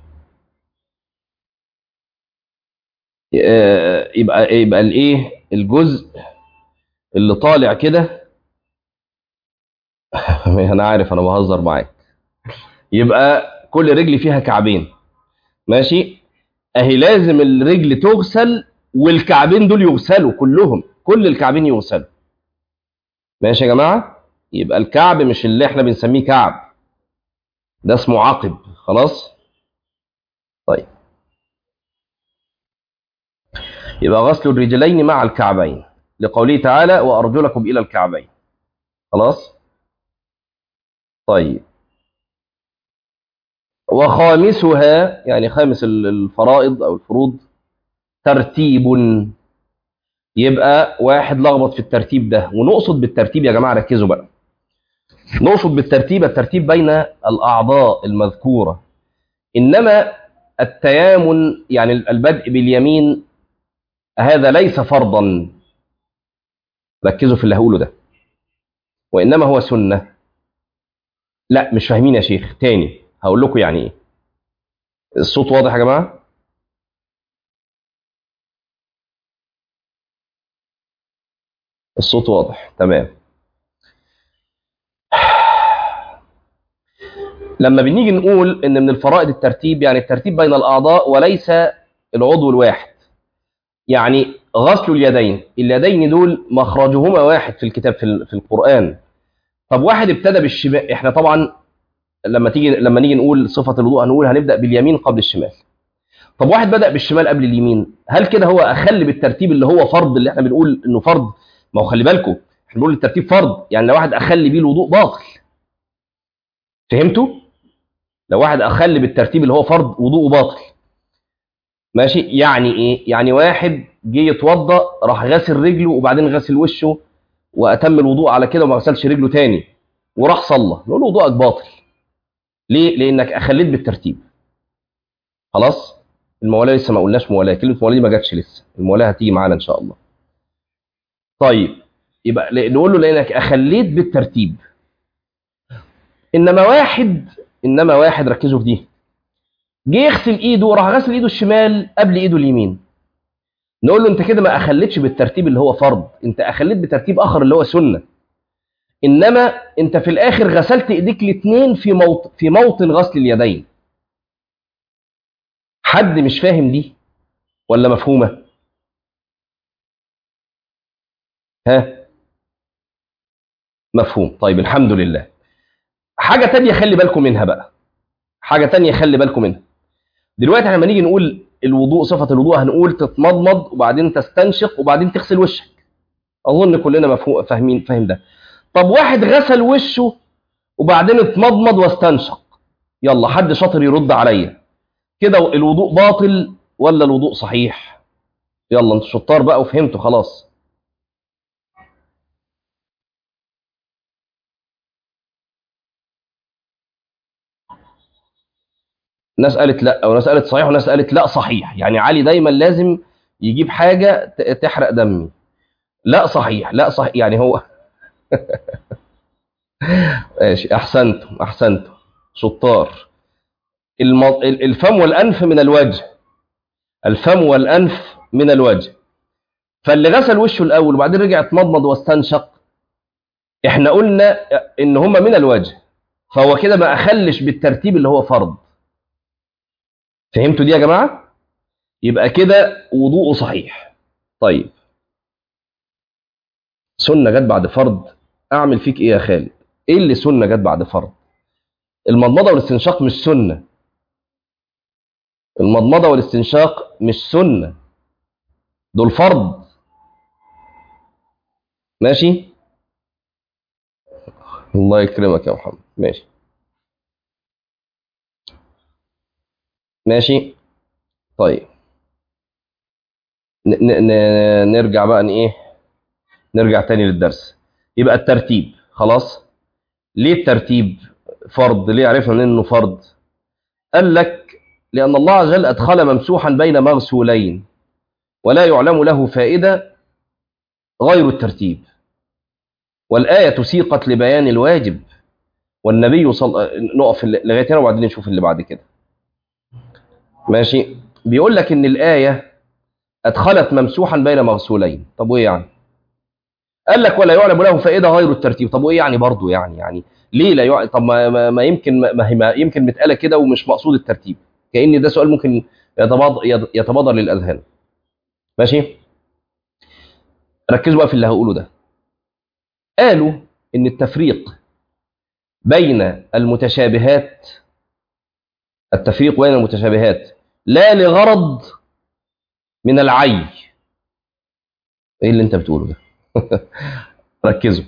آه، يبقى يبقى الايه الجزء اللي طالع كده انا عارف انا بهزر معاك يبقى كل رجل فيها كعبين ماشي اهي لازم الرجل تغسل والكعبين دول يغسلوا كلهم كل الكعبين يغسلوا ماشي يا جماعه يبقى الكعب مش اللي احنا بنسميه كعب ده اسمه عقب خلاص طيب يبقى غسل الرجلين مع الكعبين لقوله تعالى وارجلكم الى الكعبين خلاص طيب وخامسها يعني خامس ال- الفرائض او الفروض ترتيب يبقى واحد لخبط في الترتيب ده ونقصد بالترتيب يا جماعه ركزوا بقى نقصد بالترتيب الترتيب بين الاعضاء المذكوره انما التيامن يعني البدء باليمين هذا ليس فرضا ركزوا في اللي هقوله ده وانما هو سنه لا مش فاهمين يا شيخ تاني هقول لكم يعني ايه الصوت واضح يا جماعه الصوت واضح تمام لما بنيجي نقول ان من الفرائض الترتيب يعني الترتيب بين الاعضاء وليس العضو الواحد يعني غسل اليدين اليدين دول مخرجهما واحد في الكتاب في, ال- في القرآن طب واحد ابتدى بالشمال احنا طبعا لما تيجي لما نيجي نقول صفة الوضوء هنقول هنبدأ باليمين قبل الشمال طب واحد بدأ بالشمال قبل اليمين هل كده هو أخل بالترتيب اللي هو فرض اللي احنا بنقول انه فرض ما هو خلي بالكم احنا بنقول الترتيب فرض يعني لو واحد أخل بيه الوضوء باطل فهمتوا لو واحد أخل بالترتيب اللي هو فرض وضوءه باطل ماشي يعني ايه يعني واحد جه يتوضا راح غاسل رجله وبعدين غاسل وشه واتم الوضوء على كده وما غسلش رجله تاني وراح صلى نقول له وضوءك باطل ليه لانك اخليت بالترتيب خلاص الموالاه لسه ما قلناش موالاه كلمه موالاه دي ما جاتش لسه الموالاه هتيجي معانا ان شاء الله طيب يبقى ل- نقول له لانك اخليت بالترتيب انما واحد انما واحد ركزوا في دي جه يغسل ايده راح غسل ايده الشمال قبل ايده اليمين نقول له انت كده ما اخلتش بالترتيب اللي هو فرض انت اخليت بترتيب اخر اللي هو سنه انما انت في الاخر غسلت ايديك الاثنين في موط... في موطن غسل اليدين حد مش فاهم دي ولا مفهومه ها مفهوم طيب الحمد لله حاجه تانية خلي بالكم منها بقى حاجه تانية خلي بالكم منها دلوقتي لما نيجي نقول الوضوء صفه الوضوء هنقول تتمضمض وبعدين تستنشق وبعدين تغسل وشك اظن كلنا مفهوم فاهمين فاهم ده طب واحد غسل وشه وبعدين اتمضمض واستنشق يلا حد شاطر يرد عليا كده الوضوء باطل ولا الوضوء صحيح يلا انتوا شطار بقى وفهمتوا خلاص ناس قالت لا وناس قالت صحيح وناس قالت لا صحيح يعني علي دايما لازم يجيب حاجة ت- تحرق دمي لا صحيح لا صحيح يعني هو ماشي احسنتم احسنتم شطار الم... ال- الفم والانف من الوجه الفم والانف من الوجه فاللي غسل وشه الاول وبعدين رجع اتمضمض واستنشق احنا قلنا ان هما من الوجه فهو كده ما اخلش بالترتيب اللي هو فرض فهمتوا دي يا جماعه يبقى كده وضوءه صحيح طيب سنه جت بعد فرض اعمل فيك ايه يا خالد ايه اللي سنه جت بعد فرض المضمضه والاستنشاق مش سنه المضمضه والاستنشاق مش سنه دول فرض ماشي الله يكرمك يا محمد ماشي ماشي طيب ن ن ن نرجع بقى ن ايه نرجع تاني للدرس يبقى الترتيب خلاص ليه الترتيب فرض ليه عرفنا انه فرض قال لك لان الله عز وجل ادخل ممسوحا بين مغسولين ولا يعلم له فائده غير الترتيب والايه سيقت لبيان الواجب والنبي صلى نقف لغايه هنا وبعدين نشوف اللي بعد كده ماشي بيقول لك ان الايه ادخلت ممسوحا بين مغسولين طب وايه يعني قال لك ولا يعلم له فائده غير الترتيب طب وايه يعني برضه يعني يعني ليه لا يعلم طب ما, ما, ما يمكن ما هي ما يمكن متقاله كده ومش مقصود الترتيب كأن ده سؤال ممكن يتبادر يتبادر للاذهان ماشي ركزوا بقى في اللي هقوله ده قالوا ان التفريق بين المتشابهات التفريق بين المتشابهات لا لغرض من العي ايه اللي انت بتقوله ده ركزوا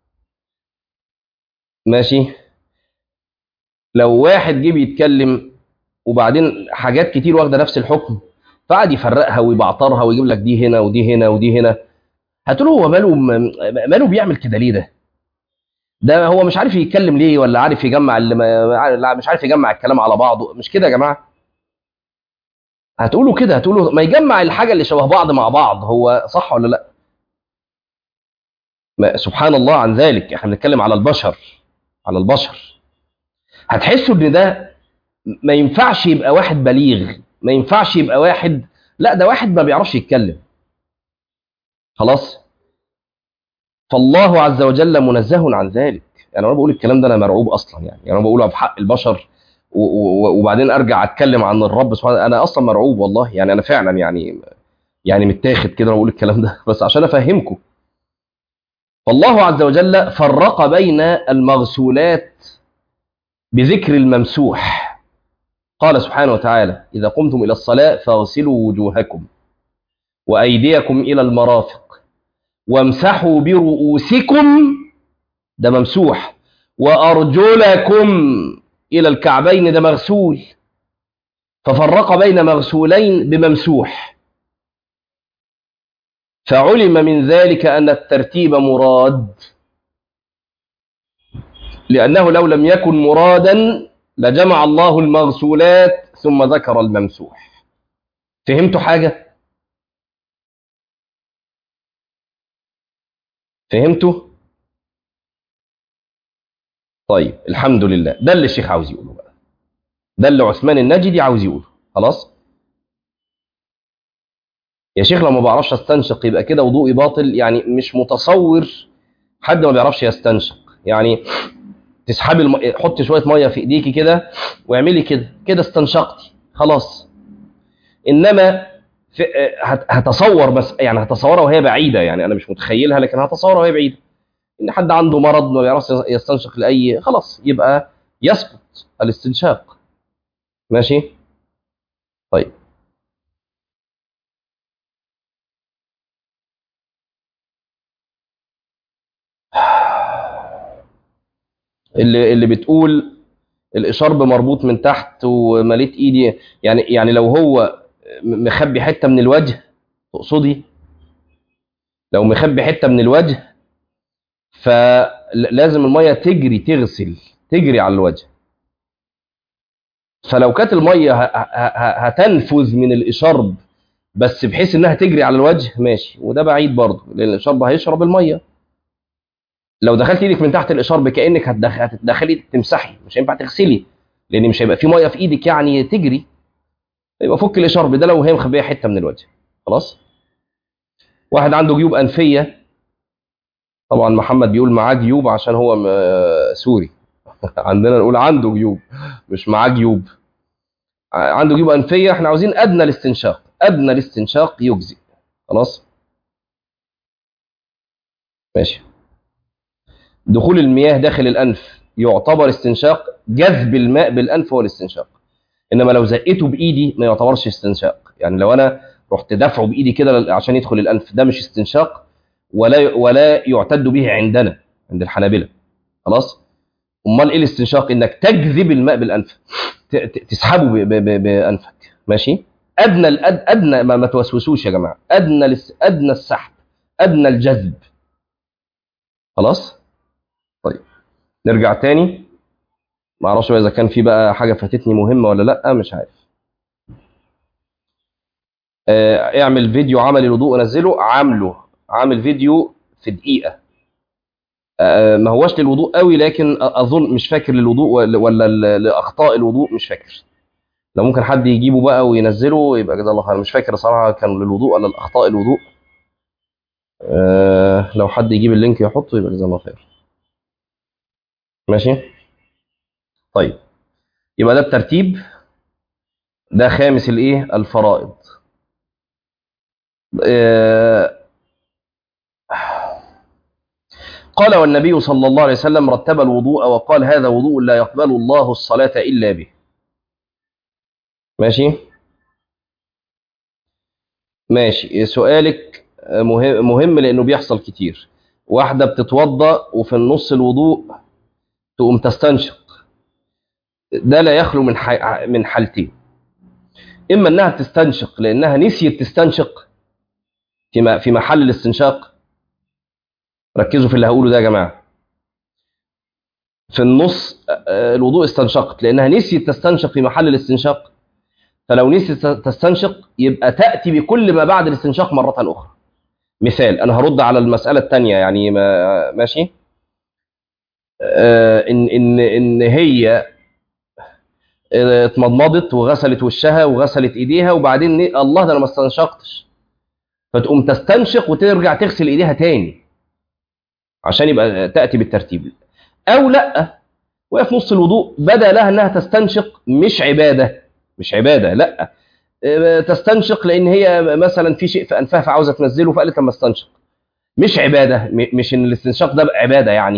ماشي لو واحد جه بيتكلم وبعدين حاجات كتير واخده نفس الحكم فقعد يفرقها ويبعترها ويجيب لك دي هنا ودي هنا ودي هنا هتقول هو ماله ماله بيعمل كده ليه ده؟ ده هو مش عارف يتكلم ليه ولا عارف يجمع اللي ما مش عارف يجمع الكلام على بعضه مش كده يا جماعه هتقولوا كده هتقولوا ما يجمع الحاجه اللي شبه بعض مع بعض هو صح ولا لا ما سبحان الله عن ذلك احنا بنتكلم على البشر على البشر هتحسوا ان ده ما ينفعش يبقى واحد بليغ ما ينفعش يبقى واحد لا ده واحد ما بيعرفش يتكلم خلاص فالله عز وجل منزه عن ذلك يعني انا بقول الكلام ده انا مرعوب اصلا يعني يعني انا بقوله بحق البشر وبعدين ارجع اتكلم عن الرب سبحانه انا اصلا مرعوب والله يعني انا فعلا يعني يعني متاخد كده بقول الكلام ده بس عشان افهمكم فالله عز وجل فرق بين المغسولات بذكر الممسوح قال سبحانه وتعالى إذا قمتم إلى الصلاة فاغسلوا وجوهكم وأيديكم إلى المرافق وامسحوا برؤوسكم ده ممسوح وأرجلكم إلى الكعبين ده مغسول ففرق بين مغسولين بممسوح فعلم من ذلك أن الترتيب مراد لأنه لو لم يكن مرادا لجمع الله المغسولات ثم ذكر الممسوح فهمتوا حاجة؟ فهمتوا؟ طيب الحمد لله ده اللي الشيخ عاوز يقوله بقى ده اللي عثمان النجدي عاوز يقوله خلاص يا شيخ لو ما بعرفش استنشق يبقى كده وضوئي باطل يعني مش متصور حد ما بيعرفش يستنشق يعني تسحبي الم... حطي شويه ميه في ايديكي كده واعملي كده كده استنشقتي خلاص انما في... هت... هتصور بس يعني هتصورها وهي بعيده يعني انا مش متخيلها لكن هتصورها وهي بعيده ان حد عنده مرض ما بيعرفش يستنشق لاي خلاص يبقى يسقط الاستنشاق ماشي طيب اللي اللي بتقول الاشارب مربوط من تحت ومليت ايدي يعني يعني لو هو مخبي حته من الوجه تقصدي لو مخبي حته من الوجه فلازم الميه تجري تغسل تجري على الوجه فلو كانت الميه هتنفذ من الاشارب بس بحيث انها تجري على الوجه ماشي وده بعيد برضه لان الاشارب هيشرب الميه لو دخلت ايدك من تحت الاشارب كانك هتدخلي تمسحي مش هينفع تغسلي لان مش هيبقى في ميه في ايدك يعني تجري يبقى فك الاشارب ده لو هي مخبيه حته من الوجه خلاص واحد عنده جيوب انفيه طبعا محمد بيقول معاه جيوب عشان هو سوري عندنا نقول عنده جيوب مش معاه جيوب عنده جيوب انفيه احنا عاوزين ادنى الاستنشاق ادنى الاستنشاق يجزئ خلاص ماشي دخول المياه داخل الانف يعتبر استنشاق جذب الماء بالانف هو الاستنشاق انما لو زقيته بايدي ما يعتبرش استنشاق يعني لو انا رحت دافعه بايدي كده عشان يدخل الانف ده مش استنشاق ولا ولا يعتد به عندنا عند الحنابلة خلاص امال ايه الاستنشاق انك تجذب الماء بالانف تسحبه بانفك ماشي ادنى الأد... ادنى ما, ما توسوسوش يا جماعه ادنى لس... ادنى السحب ادنى الجذب خلاص طيب نرجع تاني ما اعرفش اذا كان في بقى حاجه فاتتني مهمه ولا لا مش عارف آه اعمل فيديو عمل الوضوء نزله عامله عامل فيديو في دقيقه آه ما هوش للوضوء قوي لكن اظن مش فاكر للوضوء ولا لاخطاء الوضوء مش فاكر لو ممكن حد يجيبه بقى وينزله يبقى جزاه الله خير مش فاكر صراحه كان للوضوء ولا لاخطاء الوضوء آه لو حد يجيب اللينك يحطه يبقى جزاه الله خير ماشي طيب يبقى ده الترتيب ده خامس الايه الفرائض آه قال والنبي صلى الله عليه وسلم رتب الوضوء وقال هذا وضوء لا يقبل الله الصلاة إلا به ماشي ماشي سؤالك مهم, مهم لأنه بيحصل كتير واحدة بتتوضأ وفي النص الوضوء تقوم تستنشق ده لا يخلو من من حالتين إما أنها تستنشق لأنها نسيت تستنشق في في محل الاستنشاق ركزوا في اللي هقوله ده يا جماعه في النص الوضوء استنشقت لانها نسيت تستنشق في محل الاستنشاق فلو نسيت تستنشق يبقى تاتي بكل ما بعد الاستنشاق مره اخرى مثال انا هرد على المساله الثانيه يعني ما ماشي آه ان ان ان هي اتمضمضت وغسلت وشها وغسلت ايديها وبعدين الله ده انا ما استنشقتش فتقوم تستنشق وترجع تغسل ايديها تاني عشان يبقى تاتي بالترتيب او لا وهي في نص الوضوء بدا لها انها تستنشق مش عباده مش عباده لا تستنشق لان هي مثلا في شيء في انفها فعاوزه تنزله فقالت لما استنشق مش عباده مش ان الاستنشاق ده عباده يعني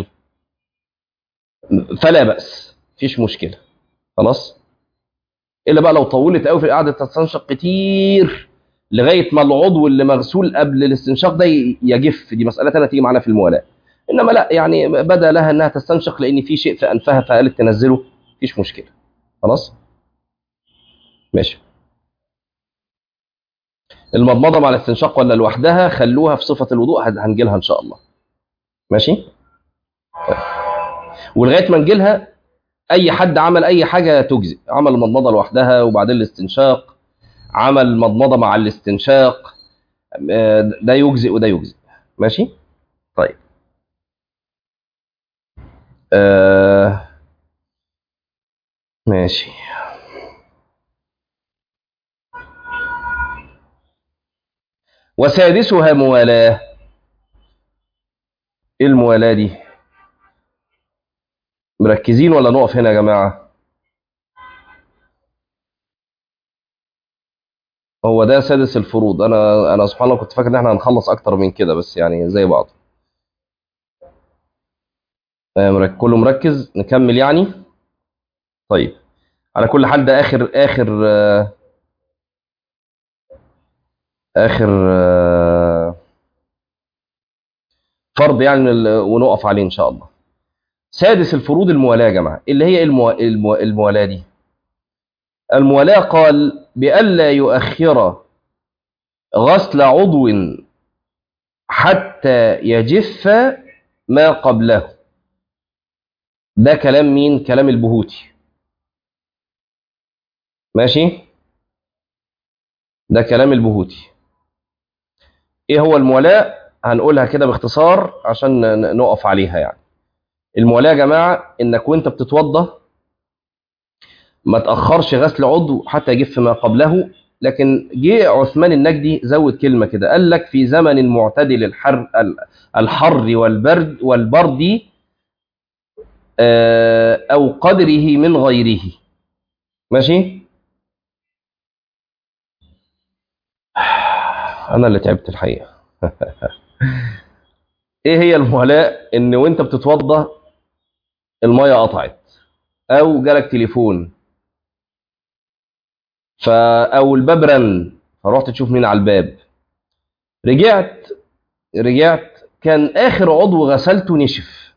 فلا باس مفيش مشكله خلاص الا بقى لو طولت قوي في قعده تستنشق كتير لغايه ما العضو اللي مغسول قبل الاستنشاق ده يجف دي مساله ثانيه تيجي معانا في الموالاه انما لا يعني بدا لها انها تستنشق لان في شيء في انفها فقالت تنزله مفيش مشكله خلاص ماشي المضمضه مع الاستنشاق ولا لوحدها خلوها في صفه الوضوء هنجي لها ان شاء الله ماشي طيب. ولغايه ما نجي لها اي حد عمل اي حاجه تجزئ عمل المضمضه لوحدها وبعدين الاستنشاق عمل مضمضه مع الاستنشاق ده يجزئ وده يجزئ ماشي طيب آه ماشي وسادسها موالاه ايه الموالاه دي مركزين ولا نقف هنا يا جماعه هو ده سادس الفروض انا انا سبحان الله كنت فاكر ان احنا هنخلص اكتر من كده بس يعني زي بعض كله مركز نكمل يعني طيب على كل حال ده اخر اخر اخر فرض يعني ونقف عليه ان شاء الله سادس الفروض الموالاه يا جماعه اللي هي المو... المو... الموالاه دي الموالاه قال بألا يؤخر غسل عضو حتى يجف ما قبله ده كلام مين كلام البهوتي ماشي ده كلام البهوتي ايه هو المولاة هنقولها كده باختصار عشان نقف عليها يعني المولاة يا جماعة انك وانت بتتوضى ما تأخرش غسل عضو حتى يجف ما قبله لكن جه عثمان النجدي زود كلمة كده قال لك في زمن معتدل الحر الحر والبرد والبرد أو قدره من غيره ماشي أنا اللي تعبت الحقيقة إيه هي المولاة إن وأنت بتتوضى المية قطعت أو جالك تليفون ف أو الباب رن فرحت تشوف مين على الباب رجعت رجعت كان آخر عضو غسلته نشف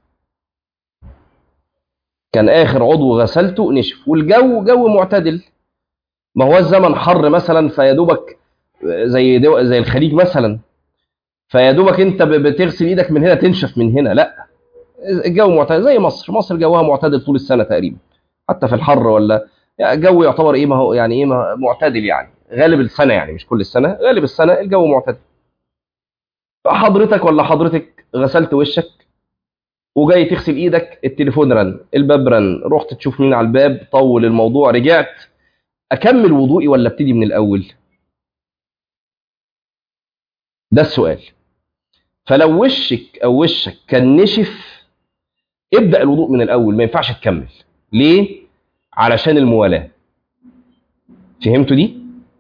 كان اخر عضو غسلته نشف والجو جو معتدل ما هو الزمن حر مثلا فيا دوبك زي دو زي الخليج مثلا فيا دوبك انت بتغسل ايدك من هنا تنشف من هنا لا الجو معتدل زي مصر مصر جوها معتدل طول السنه تقريبا حتى في الحر ولا يعني الجو يعتبر ايه ما هو يعني ايه معتدل يعني غالب السنه يعني مش كل السنه غالب السنه الجو معتدل فحضرتك ولا حضرتك غسلت وشك وجاي تغسل ايدك التليفون رن الباب رن رحت تشوف مين على الباب طول الموضوع رجعت اكمل وضوئي ولا ابتدي من الاول ده السؤال فلو وشك او وشك كان نشف ابدا الوضوء من الاول ما ينفعش تكمل ليه علشان الموالاه فهمتوا دي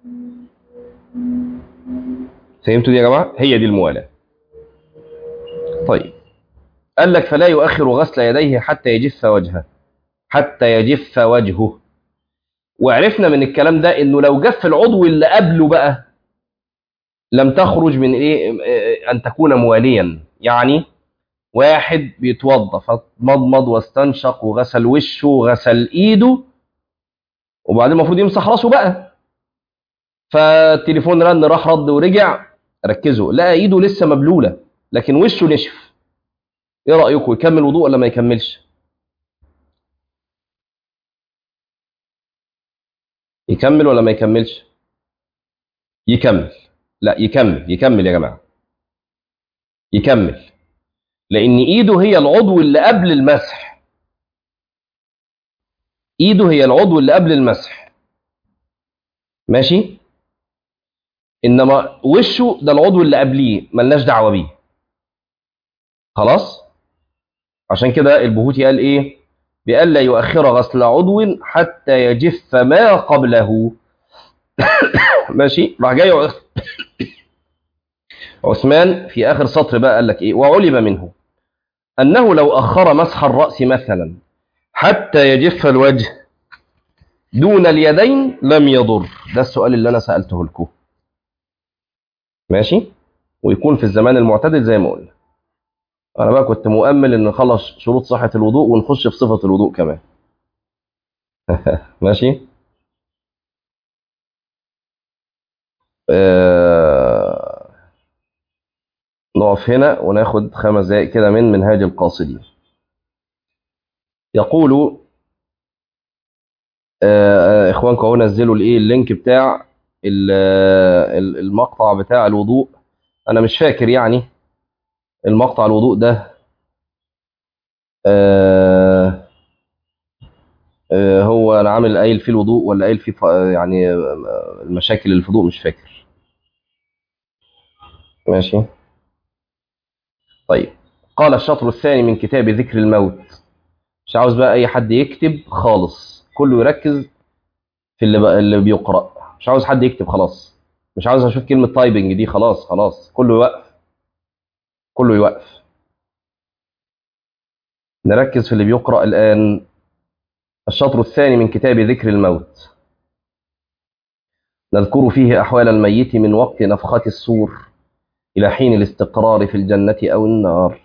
فهمتوا دي يا جماعه هي دي الموالاه طيب قال لك فلا يؤخر غسل يديه حتى يجف وجهه حتى يجف وجهه وعرفنا من الكلام ده انه لو جف العضو اللي قبله بقى لم تخرج من ايه ان تكون مواليا يعني واحد بيتوضى فمضمض واستنشق وغسل وشه وغسل ايده وبعدين المفروض يمسح راسه بقى فالتليفون رن راح رد ورجع ركزوا لقى ايده لسه مبلوله لكن وشه نشف ايه رايكم يكمل وضوء ولا ما يكملش يكمل ولا ما يكملش يكمل لا يكمل يكمل يا جماعه يكمل لان ايده هي العضو اللي قبل المسح ايده هي العضو اللي قبل المسح ماشي انما وشه ده العضو اللي قبليه ملناش دعوه بيه خلاص عشان كده البهوتي قال ايه بألا يؤخر غسل عضو حتى يجف ما قبله ماشي راح جاي عثمان في اخر سطر بقى قال لك ايه وعلم منه انه لو اخر مسح الراس مثلا حتى يجف الوجه دون اليدين لم يضر ده السؤال اللي انا سالته لكم ماشي ويكون في الزمان المعتدل زي ما قلنا انا بقى كنت مؤمل ان نخلص شروط صحه الوضوء ونخش في صفه الوضوء كمان ماشي آه، نقف هنا وناخد خمس دقائق كده من منهاج القاصدين يقول آه، آه، اخوانكم اهو نزلوا الايه اللينك بتاع ال- ال- المقطع بتاع الوضوء انا مش فاكر يعني المقطع الوضوء ده آه، آه، هو انا عامل قايل فيه الوضوء ولا قايل فيه ف- يعني آه، المشاكل اللي في الوضوء مش فاكر ماشي طيب قال الشطر الثاني من كتاب ذكر الموت مش عاوز بقى اي حد يكتب خالص كله يركز في اللي بقى اللي بيقرأ مش عاوز حد يكتب خلاص مش عاوز اشوف كلمة تايبنج دي خلاص خلاص كله يوقف كله يوقف نركز في اللي بيقرأ الآن الشطر الثاني من كتاب ذكر الموت نذكر فيه أحوال الميت من وقت نفخة الصور إلى حين الاستقرار في الجنة أو النار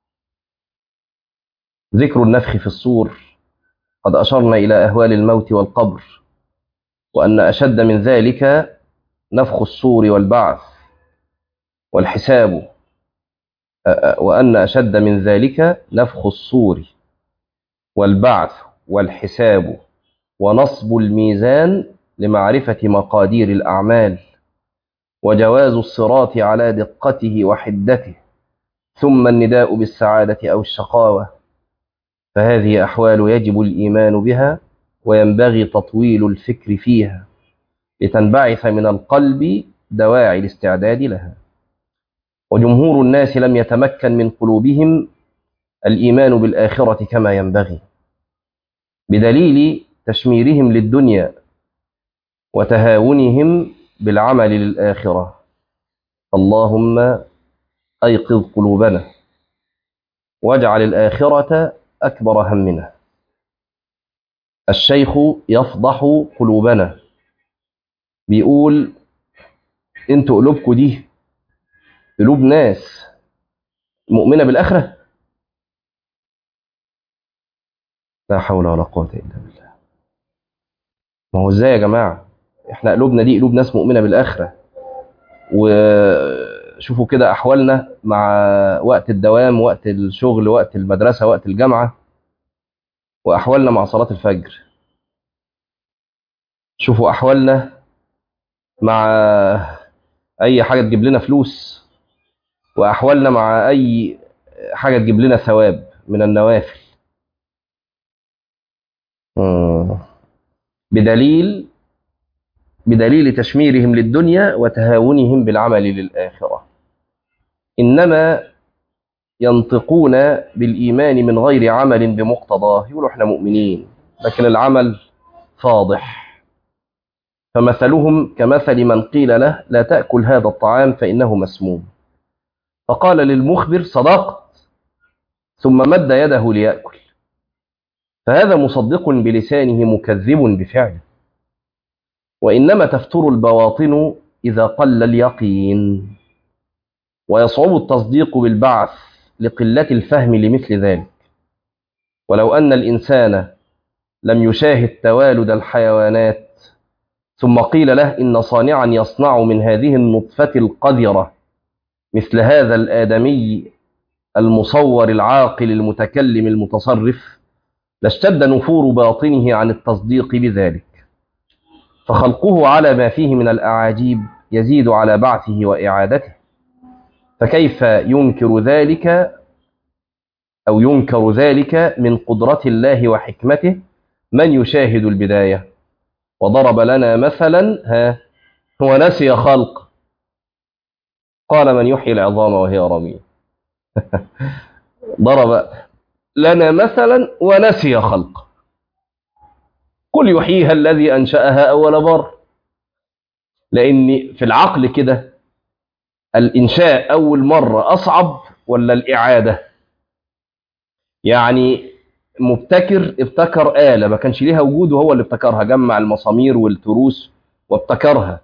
ذكر النفخ في الصور قد أشرنا إلى أهوال الموت والقبر وأن أشد من ذلك نفخ الصور والبعث والحساب أ- أ- وأن أشد من ذلك نفخ الصور والبعث والحساب ونصب الميزان لمعرفة مقادير الأعمال وجواز الصراط على دقته وحدته ثم النداء بالسعادة أو الشقاوة فهذه أحوال يجب الإيمان بها وينبغي تطويل الفكر فيها لتنبعث من القلب دواعي الاستعداد لها وجمهور الناس لم يتمكن من قلوبهم الإيمان بالآخرة كما ينبغي بدليل تشميرهم للدنيا وتهاونهم بالعمل للآخرة اللهم أيقظ قلوبنا واجعل الآخرة أكبر همنا الشيخ يفضح قلوبنا بيقول انتوا قلوبكم دي قلوب ناس مؤمنة بالآخرة لا حول ولا قوة إلا بالله ما هو ازاي يا جماعة احنا قلوبنا دي قلوب ناس مؤمنة بالآخرة وشوفوا كده أحوالنا مع وقت الدوام وقت الشغل وقت المدرسة وقت الجامعة وأحوالنا مع صلاة الفجر شوفوا أحوالنا مع أي حاجة تجيب لنا فلوس وأحوالنا مع أي حاجة تجيب لنا ثواب من النوافل مم. بدليل بدليل تشميرهم للدنيا وتهاونهم بالعمل للآخرة إنما ينطقون بالإيمان من غير عمل بمقتضاه يقولوا احنا مؤمنين لكن العمل فاضح فمثلهم كمثل من قيل له لا تأكل هذا الطعام فإنه مسموم فقال للمخبر صدقت ثم مد يده ليأكل فهذا مصدق بلسانه مكذب بفعله وإنما تفتر البواطن إذا قل اليقين ويصعب التصديق بالبعث لقلة الفهم لمثل ذلك ولو أن الإنسان لم يشاهد توالد الحيوانات ثم قيل له إن صانعا يصنع من هذه النطفة القذرة مثل هذا الآدمي المصور العاقل المتكلم المتصرف لاشتد نفور باطنه عن التصديق بذلك فخلقه على ما فيه من الأعاجيب يزيد على بعثه وإعادته فكيف ينكر ذلك أو ينكر ذلك من قدرة الله وحكمته من يشاهد البداية وضرب لنا مثلا ها هو نسي خلق قال من يحيي العظام وهي رميم ضرب لنا مثلا ونسي خلق قل يحييها الذي أنشأها أول بر لأن في العقل كده الإنشاء أول مرة أصعب ولا الإعادة يعني مبتكر ابتكر آلة ما كانش ليها وجود وهو اللي ابتكرها جمع المسامير والتروس وابتكرها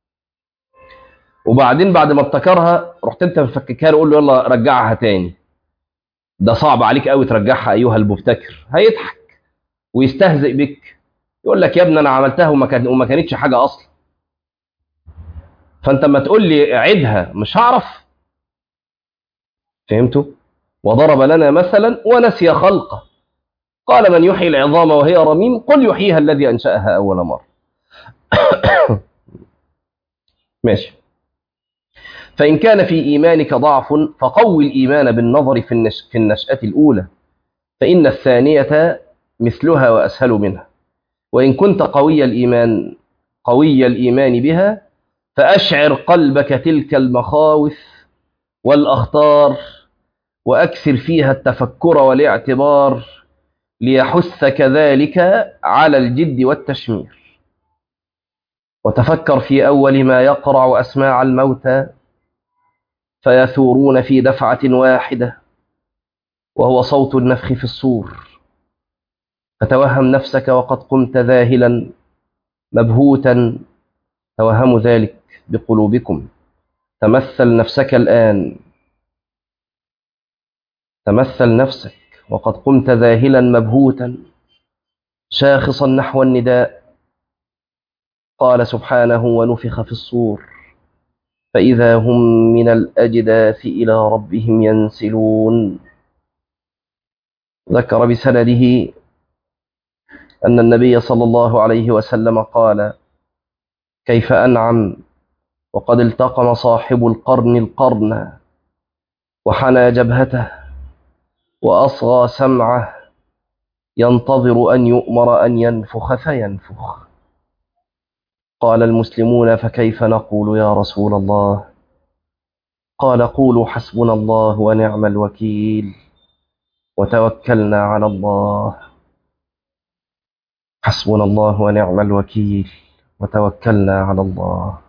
وبعدين بعد ما ابتكرها رحت انت مفككها له قول له يلا رجعها تاني ده صعب عليك قوي ترجعها ايها المبتكر هيضحك ويستهزئ بك يقول لك يا ابني انا عملتها وما, كان وما كانتش حاجه اصلا فانت ما تقول لي عدها مش هعرف فهمتوا وضرب لنا مثلا ونسي خلقه قال من يحيي العظام وهي رميم قل يحييها الذي انشاها اول مره ماشي فإن كان في إيمانك ضعف فقوي الإيمان بالنظر في, النش... في النشأة الأولى فإن الثانية مثلها وأسهل منها وإن كنت قوي الإيمان قوي الإيمان بها فأشعر قلبك تلك المخاوف والأخطار وأكثر فيها التفكر والاعتبار ليحث كذلك على الجد والتشمير وتفكر في أول ما يقرع أسماع الموتى فيثورون في دفعة واحدة وهو صوت النفخ في الصور فتوهم نفسك وقد قمت ذاهلا مبهوتا توهموا ذلك بقلوبكم تمثل نفسك الآن تمثل نفسك وقد قمت ذاهلا مبهوتا شاخصا نحو النداء قال سبحانه ونفخ في الصور فإذا هم من الأجداث إلى ربهم ينسلون ذكر بسنده أن النبي صلى الله عليه وسلم قال كيف أنعم وقد التقم صاحب القرن القرن وحنى جبهته وأصغى سمعه ينتظر أن يؤمر أن ينفخ فينفخ قال المسلمون فكيف نقول يا رسول الله قال قولوا حسبنا الله ونعم الوكيل وتوكلنا على الله حسبنا الله ونعم الوكيل وتوكلنا على الله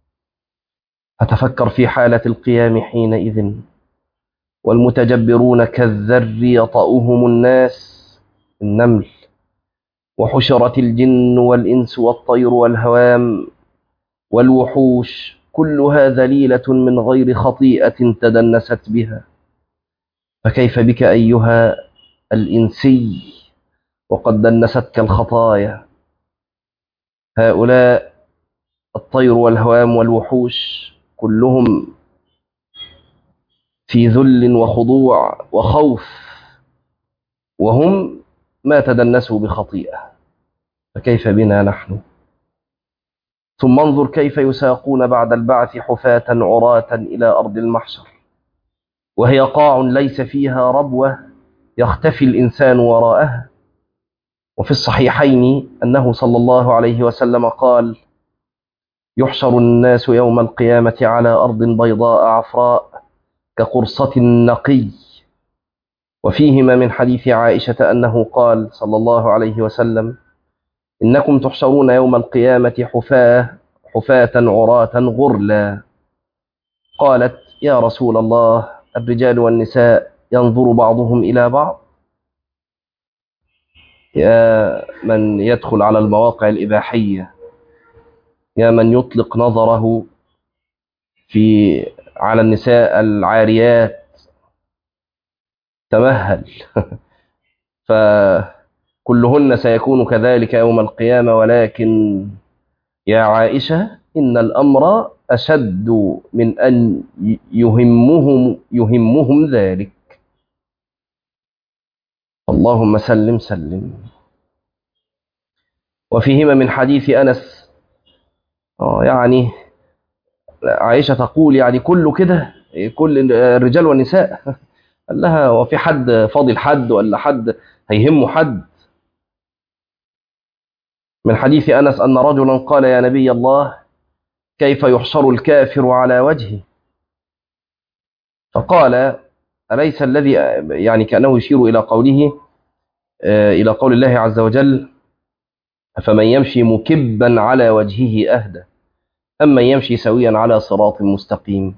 أتفكر في حالة القيام حينئذ والمتجبرون كالذر يطأهم الناس النمل وحشرت الجن والإنس والطير والهوام والوحوش كلها ذليلة من غير خطيئة تدنست بها فكيف بك أيها الإنسي وقد دنستك الخطايا هؤلاء الطير والهوام والوحوش كلهم في ذل وخضوع وخوف وهم ما تدنسوا بخطيئة فكيف بنا نحن ثم انظر كيف يساقون بعد البعث حفاة عراة إلى أرض المحشر وهي قاع ليس فيها ربوة يختفي الإنسان وراءها وفي الصحيحين أنه صلى الله عليه وسلم قال يحشر الناس يوم القيامة على أرض بيضاء عفراء كقرصة نقي وفيهما من حديث عائشة أنه قال صلى الله عليه وسلم إنكم تحشرون يوم القيامة حفاة حفاة عراة غرلا قالت يا رسول الله الرجال والنساء ينظر بعضهم إلى بعض يا من يدخل على المواقع الإباحية يا من يطلق نظره في على النساء العاريات تمهل فكلهن سيكون كذلك يوم القيامة ولكن يا عائشة إن الأمر أشد من أن يهمهم يهمهم ذلك اللهم سلم سلم وفيهما من حديث أنس يعني عائشة تقول يعني كله كده كل الرجال والنساء قال لها وفي حد فاضل حد ولا حد هيهمه حد من حديث أنس أن رجلا قال يا نبي الله كيف يحشر الكافر على وجهه فقال أليس الذي يعني كأنه يشير إلى قوله إلى قول الله عز وجل فمن يمشي مكبا على وجهه أهدى أما يمشي سويا على صراط مستقيم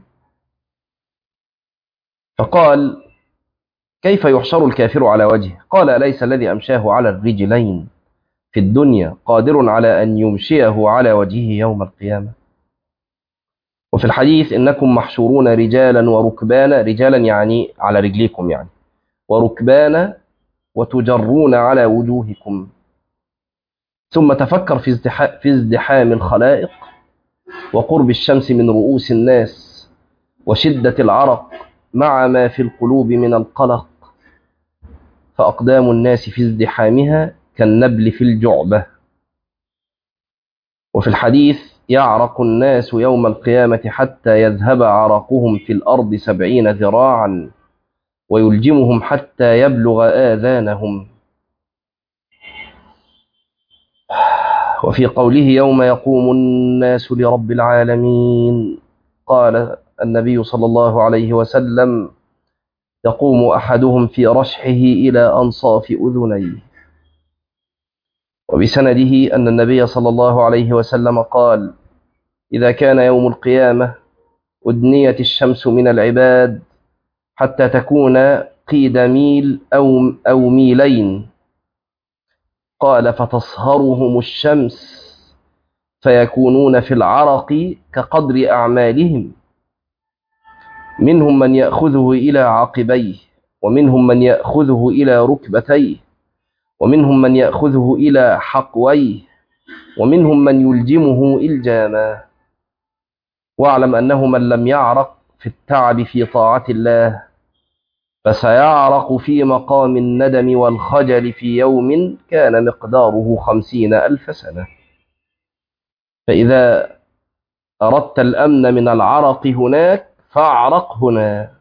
فقال كيف يحشر الكافر على وجهه قال أليس الذي أمشاه على الرجلين في الدنيا قادر على أن يمشيه على وجهه يوم القيامة وفي الحديث إنكم محشورون رجالا وركبانا رجالا يعني على رجليكم يعني وركبانا وتجرون على وجوهكم ثم تفكر في ازدحام الخلائق وقرب الشمس من رؤوس الناس وشدة العرق مع ما في القلوب من القلق فأقدام الناس في ازدحامها كالنبل في الجعبة وفي الحديث يعرق الناس يوم القيامة حتى يذهب عرقهم في الأرض سبعين ذراعا ويلجمهم حتى يبلغ آذانهم وفي قوله يوم يقوم الناس لرب العالمين قال النبي صلى الله عليه وسلم يقوم أحدهم في رشحه إلى أنصاف أذنيه وبسنده أن النبي صلى الله عليه وسلم قال إذا كان يوم القيامة أدنيت الشمس من العباد حتى تكون قيد ميل أو, أو ميلين قال فتصهرهم الشمس فيكونون في العرق كقدر أعمالهم منهم من يأخذه إلى عقبيه ومنهم من يأخذه إلى ركبتيه ومنهم من يأخذه إلى حقويه ومنهم من يلجمه إلجاما واعلم أنه من لم يعرق في التعب في طاعة الله فسيعرق في مقام الندم والخجل في يوم كان مقداره خمسين ألف سنة فإذا أردت الأمن من العرق هناك فاعرق هنا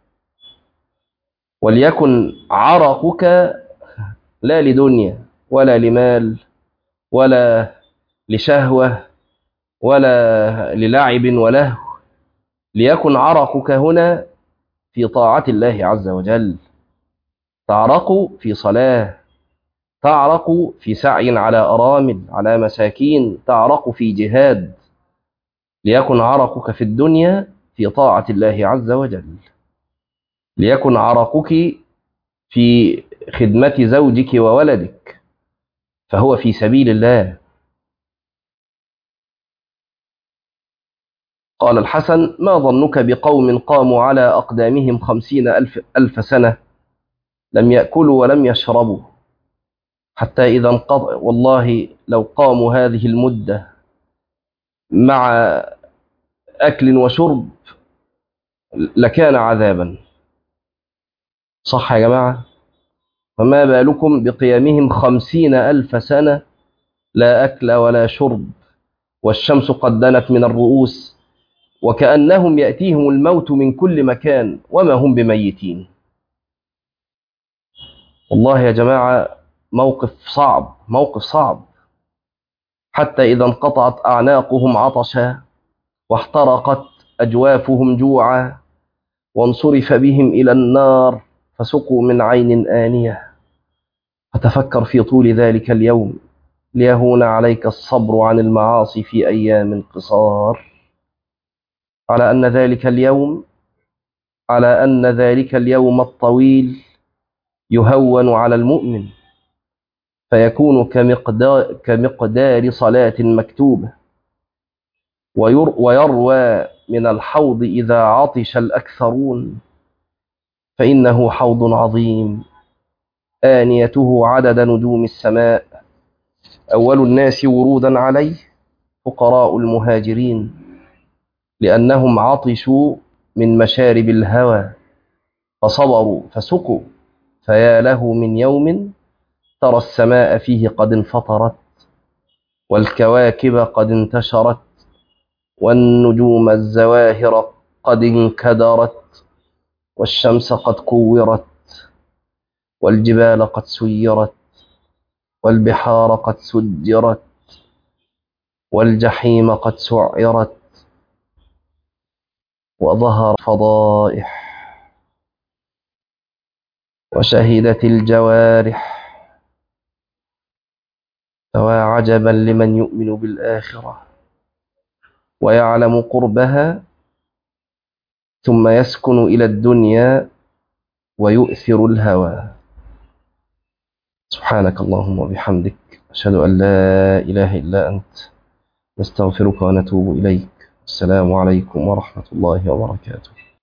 وليكن عرقك لا لدنيا ولا لمال ولا لشهوة ولا للعب ولهو ليكن عرقك هنا في طاعة الله عز وجل تعرق في صلاة تعرق في سعي على أرامل على مساكين تعرق في جهاد ليكن عرقك في الدنيا في طاعة الله عز وجل ليكن عرقك في خدمة زوجك وولدك فهو في سبيل الله قال الحسن ما ظنك بقوم قاموا على أقدامهم خمسين ألف, ألف سنة لم يأكلوا ولم يشربوا حتى إذا انقضى والله لو قاموا هذه المدة مع أكل وشرب لكان عذابا صح يا جماعة فما بالكم بقيامهم خمسين ألف سنة لا أكل ولا شرب والشمس قد دنت من الرؤوس وكأنهم يأتيهم الموت من كل مكان وما هم بميتين والله يا جماعة موقف صعب موقف صعب حتى إذا انقطعت أعناقهم عطشا واحترقت أجوافهم جوعا وانصرف بهم إلى النار فسقوا من عين آنية فتفكر في طول ذلك اليوم ليهون عليك الصبر عن المعاصي في أيام قصار على أن ذلك اليوم على أن ذلك اليوم الطويل يهون على المؤمن فيكون كمقدار, كمقدار صلاة مكتوبة ويروى من الحوض إذا عطش الأكثرون فإنه حوض عظيم آنيته عدد نجوم السماء أول الناس ورودا عليه فقراء المهاجرين لأنهم عطشوا من مشارب الهوى فصبروا فسقوا فيا له من يوم ترى السماء فيه قد انفطرت والكواكب قد انتشرت والنجوم الزواهر قد انكدرت والشمس قد كورت والجبال قد سيرت والبحار قد سجرت والجحيم قد سعرت وظهر فضائح وشهدت الجوارح فوا عجبا لمن يؤمن بالآخرة ويعلم قربها ثم يسكن إلى الدنيا ويؤثر الهوى سبحانك اللهم وبحمدك أشهد أن لا إله إلا أنت نستغفرك ونتوب إليك السلام عليكم ورحمة الله وبركاته